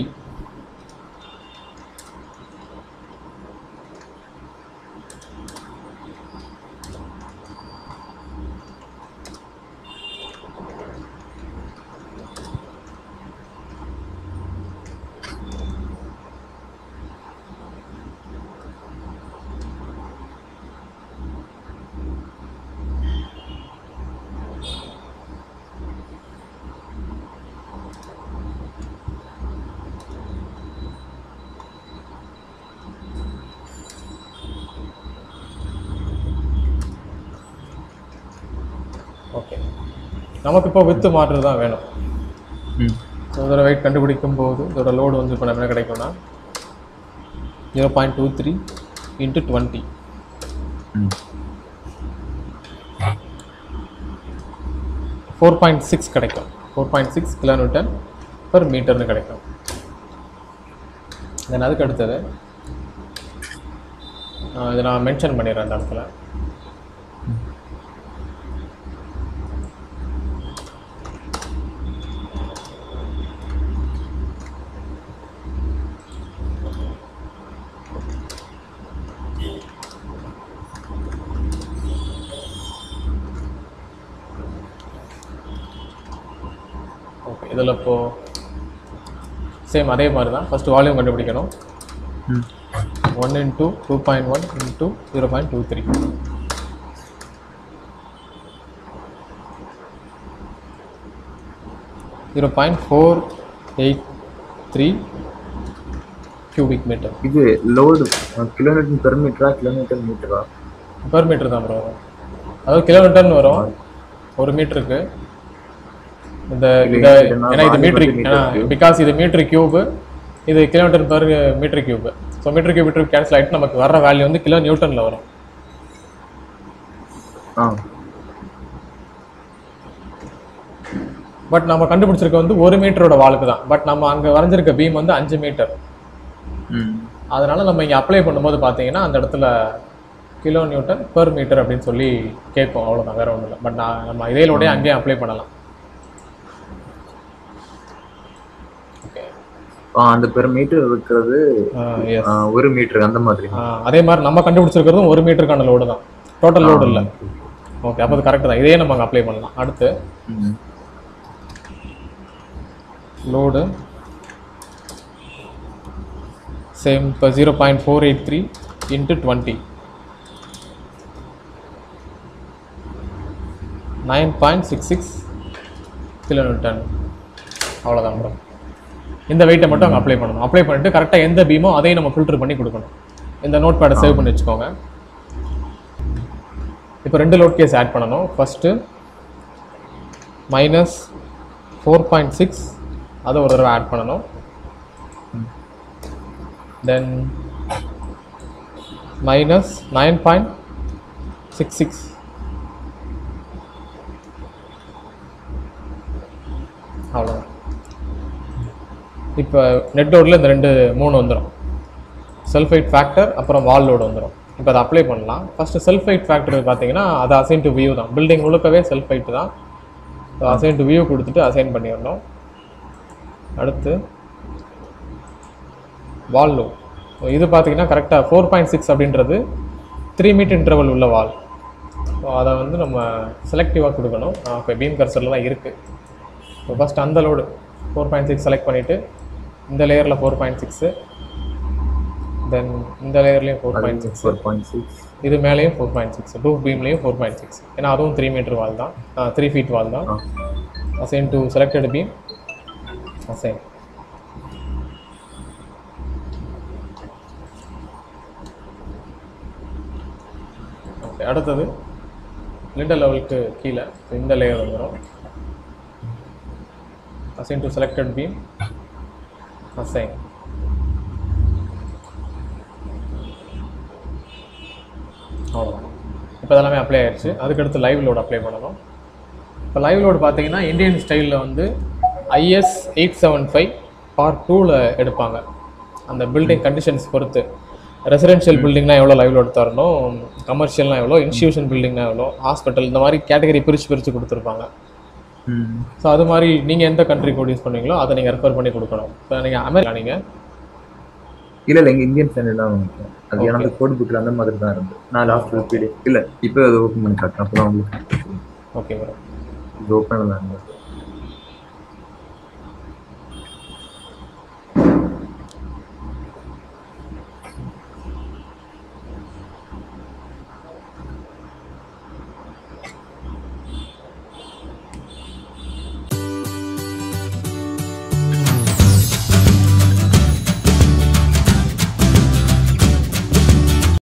ஓகே நமக்கு இப்போ வித்து மாற்று தான் வேணும் ம் ஸோ இதோட வெயிட் கண்டுபிடிக்கும் போது இதோட லோடு வந்து இப்போ நம்ம என்ன கிடைக்கும்னா zero point two three into twenty ம் ஃபோர் பாயிண்ட் சிக்ஸ் கிடைக்கும் four point six kilometer per மீட்டர்னு கிடைக்கும் தென் அதுக்கு அடுத்தது ஆஹ் இதை நான் மென்ஷன் பண்ணிடுறேன் அந்த இடத்துல ஓகே இதில் இப்போது சேம் அதே மாதிரி தான் ஃபஸ்ட்டு வால்யூம் கண்டுபிடிக்கணும் ம் one into two point one into zero point two three zero point four eight three cubic meter இது லோடு கிலோமீட்டர் பெர் மீட்டரா கிலோமீட்டர் மீட்டரா பெர் மீட்டர் தான் ப்ரோ வரும் அதாவது கிலோமீட்டர்னு வரும் ஒரு மீட்டருக்கு இந்த இது இத என்னன்னா ஏன்னா இது volume மீட்டர் வந்து meter cube. பிகாஸ் இது மீட்டர் கியூப் இது kilometer per meter cube so meter cube meter cancel ஆகிட்டு நமக்கு வர வேல்யூ வந்து கிலோ நியூட்டனில் வரும் ஆ பட் நம்ம கண்டுபிடிச்சிருக்க வந்து ஒரு மீட்டரோட வாளுக்கு தான் பட் நம்ம அங்கே வரைஞ்சிருக்க பீம் வந்து அஞ்சு மீட்டர் ம் அதனால நம்ம இங்கே அப்ளை பண்ணும்போது பார்த்தீங்கன்னா அந்த இடத்துல கிலோ நியூட்டன் பெர் மீட்டர் அப்படின்னு சொல்லி கேட்கும் அவ்வளோதான் வேற ஒன்றும் இல்லை பட் நான் நம்ம இதேலோடய அங்கேயே அப்ளை பண்ணலாம் ஓகே ஆ அந்த பெர் மீட்டர் இருக்கிறது எஸ் ஆ, ஒரு மீட்டர் அந்த மாதிரி அதே மாதிரி நம்ம கண்டுபிடிச்சிருக்கிறதும் ஒரு மீட்டருக்கான லோடு தான் டோட்டல் லோடு இல்லை ஓகே அப்போ அது கரெக்ட் தான் இதே நம்ம அங்கே அப்ளை பண்ணலாம் அடுத்து ம் லோடு சேம் இப்போ zero point four eight three into twenty nine point six six kilometer அவ்வளோதான் ப்ரோ இந்த வெயிட்டை மட்டும் அங்கே அப்ளை பண்ணணும் அப்ளை பண்ணிட்டு கரெக்டாக எந்த பீமோ அதையும் நம்ம ஃபில்டர் பண்ணி கொடுக்கணும் இந்த நோட் பேடை சேவ் பண்ணி வச்சுக்கோங்க இப்போ ரெண்டு லோட் கேஸ் ஆட் பண்ணணும் first minus four point six அதை ஒரு தடவை ஆட் பண்ணணும் then minus nine point six six அவ்வளோதான் இப்போ நெட் லோடில் இந்த ரெண்டு மூணு வந்துடும் செல்ஃபைட் ஃபேக்டர் அப்புறம் வால் லோடு வந்துடும் இப்போ அதை அப்ளை பண்ணலாம் ஃபஸ்ட்டு செல்ஃபைட் ஃபேக்டர் பார்த்தீங்கன்னா அது அசைன் டு வியூ தான் பில்டிங் முழுக்கவே செல்ஃபைட் தான் ஸோ அசைன் டு வியூ கொடுத்துட்டு அசைன் பண்ணிடணும் அடுத்து வால் லோ இது பார்த்தீங்கன்னா கரெக்டாக ஃபோர் பாயிண்ட் சிக்ஸ் அப்படின்றது த்ரீ மீட்டர் இன்டர்வல் உள்ள வால் ஸோ அதை வந்து நம்ம செலக்டிவாக கொடுக்கணும் இப்போ பீம் கர்சரில் தான் இருக்குது ஸோ ஃபஸ்ட் அந்த load four point six select பண்ணிவிட்டு இந்த லேயரில் ஃபோர் பாயிண்ட் சிக்ஸு தென் இந்த லேயர்லேயும் four point six four point six இது மேலேயும் ஃபோர் பாயிண்ட் சிக்ஸ் டூ பீம்லேயும் ஃபோர் பாயிண்ட் சிக்ஸ் ஏன்னா அதுவும் த்ரீ மீட்டர் வால் தான் த்ரீ ஃபீட் வால் தான் assign to selected beam assign okay அடுத்தது லிண்டர் லெவலுக்கு கீழே இந்த லேயர் வந்துடும் assign to selected beam assign அவ்வளோதான் இப்போ இதெல்லாமே அப்ளை ஆயிடுச்சு அதுக்கடுத்து லைவ் லோட் அப்ளை பண்ணணும் இப்போ லைவ் லோடு பார்த்தீங்கன்னா இந்தியன் ஸ்டைலில் வந்து IS eight seven five part டூவில் எடுப்பாங்க அந்த பில்டிங் கண்டிஷன்ஸ் பொறுத்து ரெசிடென்ஷியல் பில்டிங்னா எவ்வளோ லைவ் லோட் தரணும் கமர்ஷியல்னா எவ்வளோ இன்ஸ்டியூஷன் பில்டிங்னா எவ்வளோ ஹாஸ்பிட்டல் இந்த மாதிரி கேட்டகரி பிரித்து பிரித்து கொடுத்துருப்பாங்க ம் ஸோ அது மாதிரி நீங்கள் எந்த கண்ட்ரி கோட் யூஸ் பண்ணுவீங்களோ அதை நீங்கள் ரெஃபர் பண்ணி கொடுக்கணும் இப்போ நீங்கள் அமெரிக்கா நீங்கள் இல்ல இல்ல எங்க இந்தியன் ஸ்டாண்டர்ட் தான் வாங்கிட்டேன் அது ஏன்னா அந்த கோட் புக்ல அந்த மாதிரி தான் இருந்து நான் லாஸ்ட் ஒரு பீடி இல்ல இப்போ அதை ஓப்பன் பண்ணி காட்டுறேன் அப்பதான் உங்களுக்கு ஓகே மேடம் இது ஓப்பன் தான் இருந்தது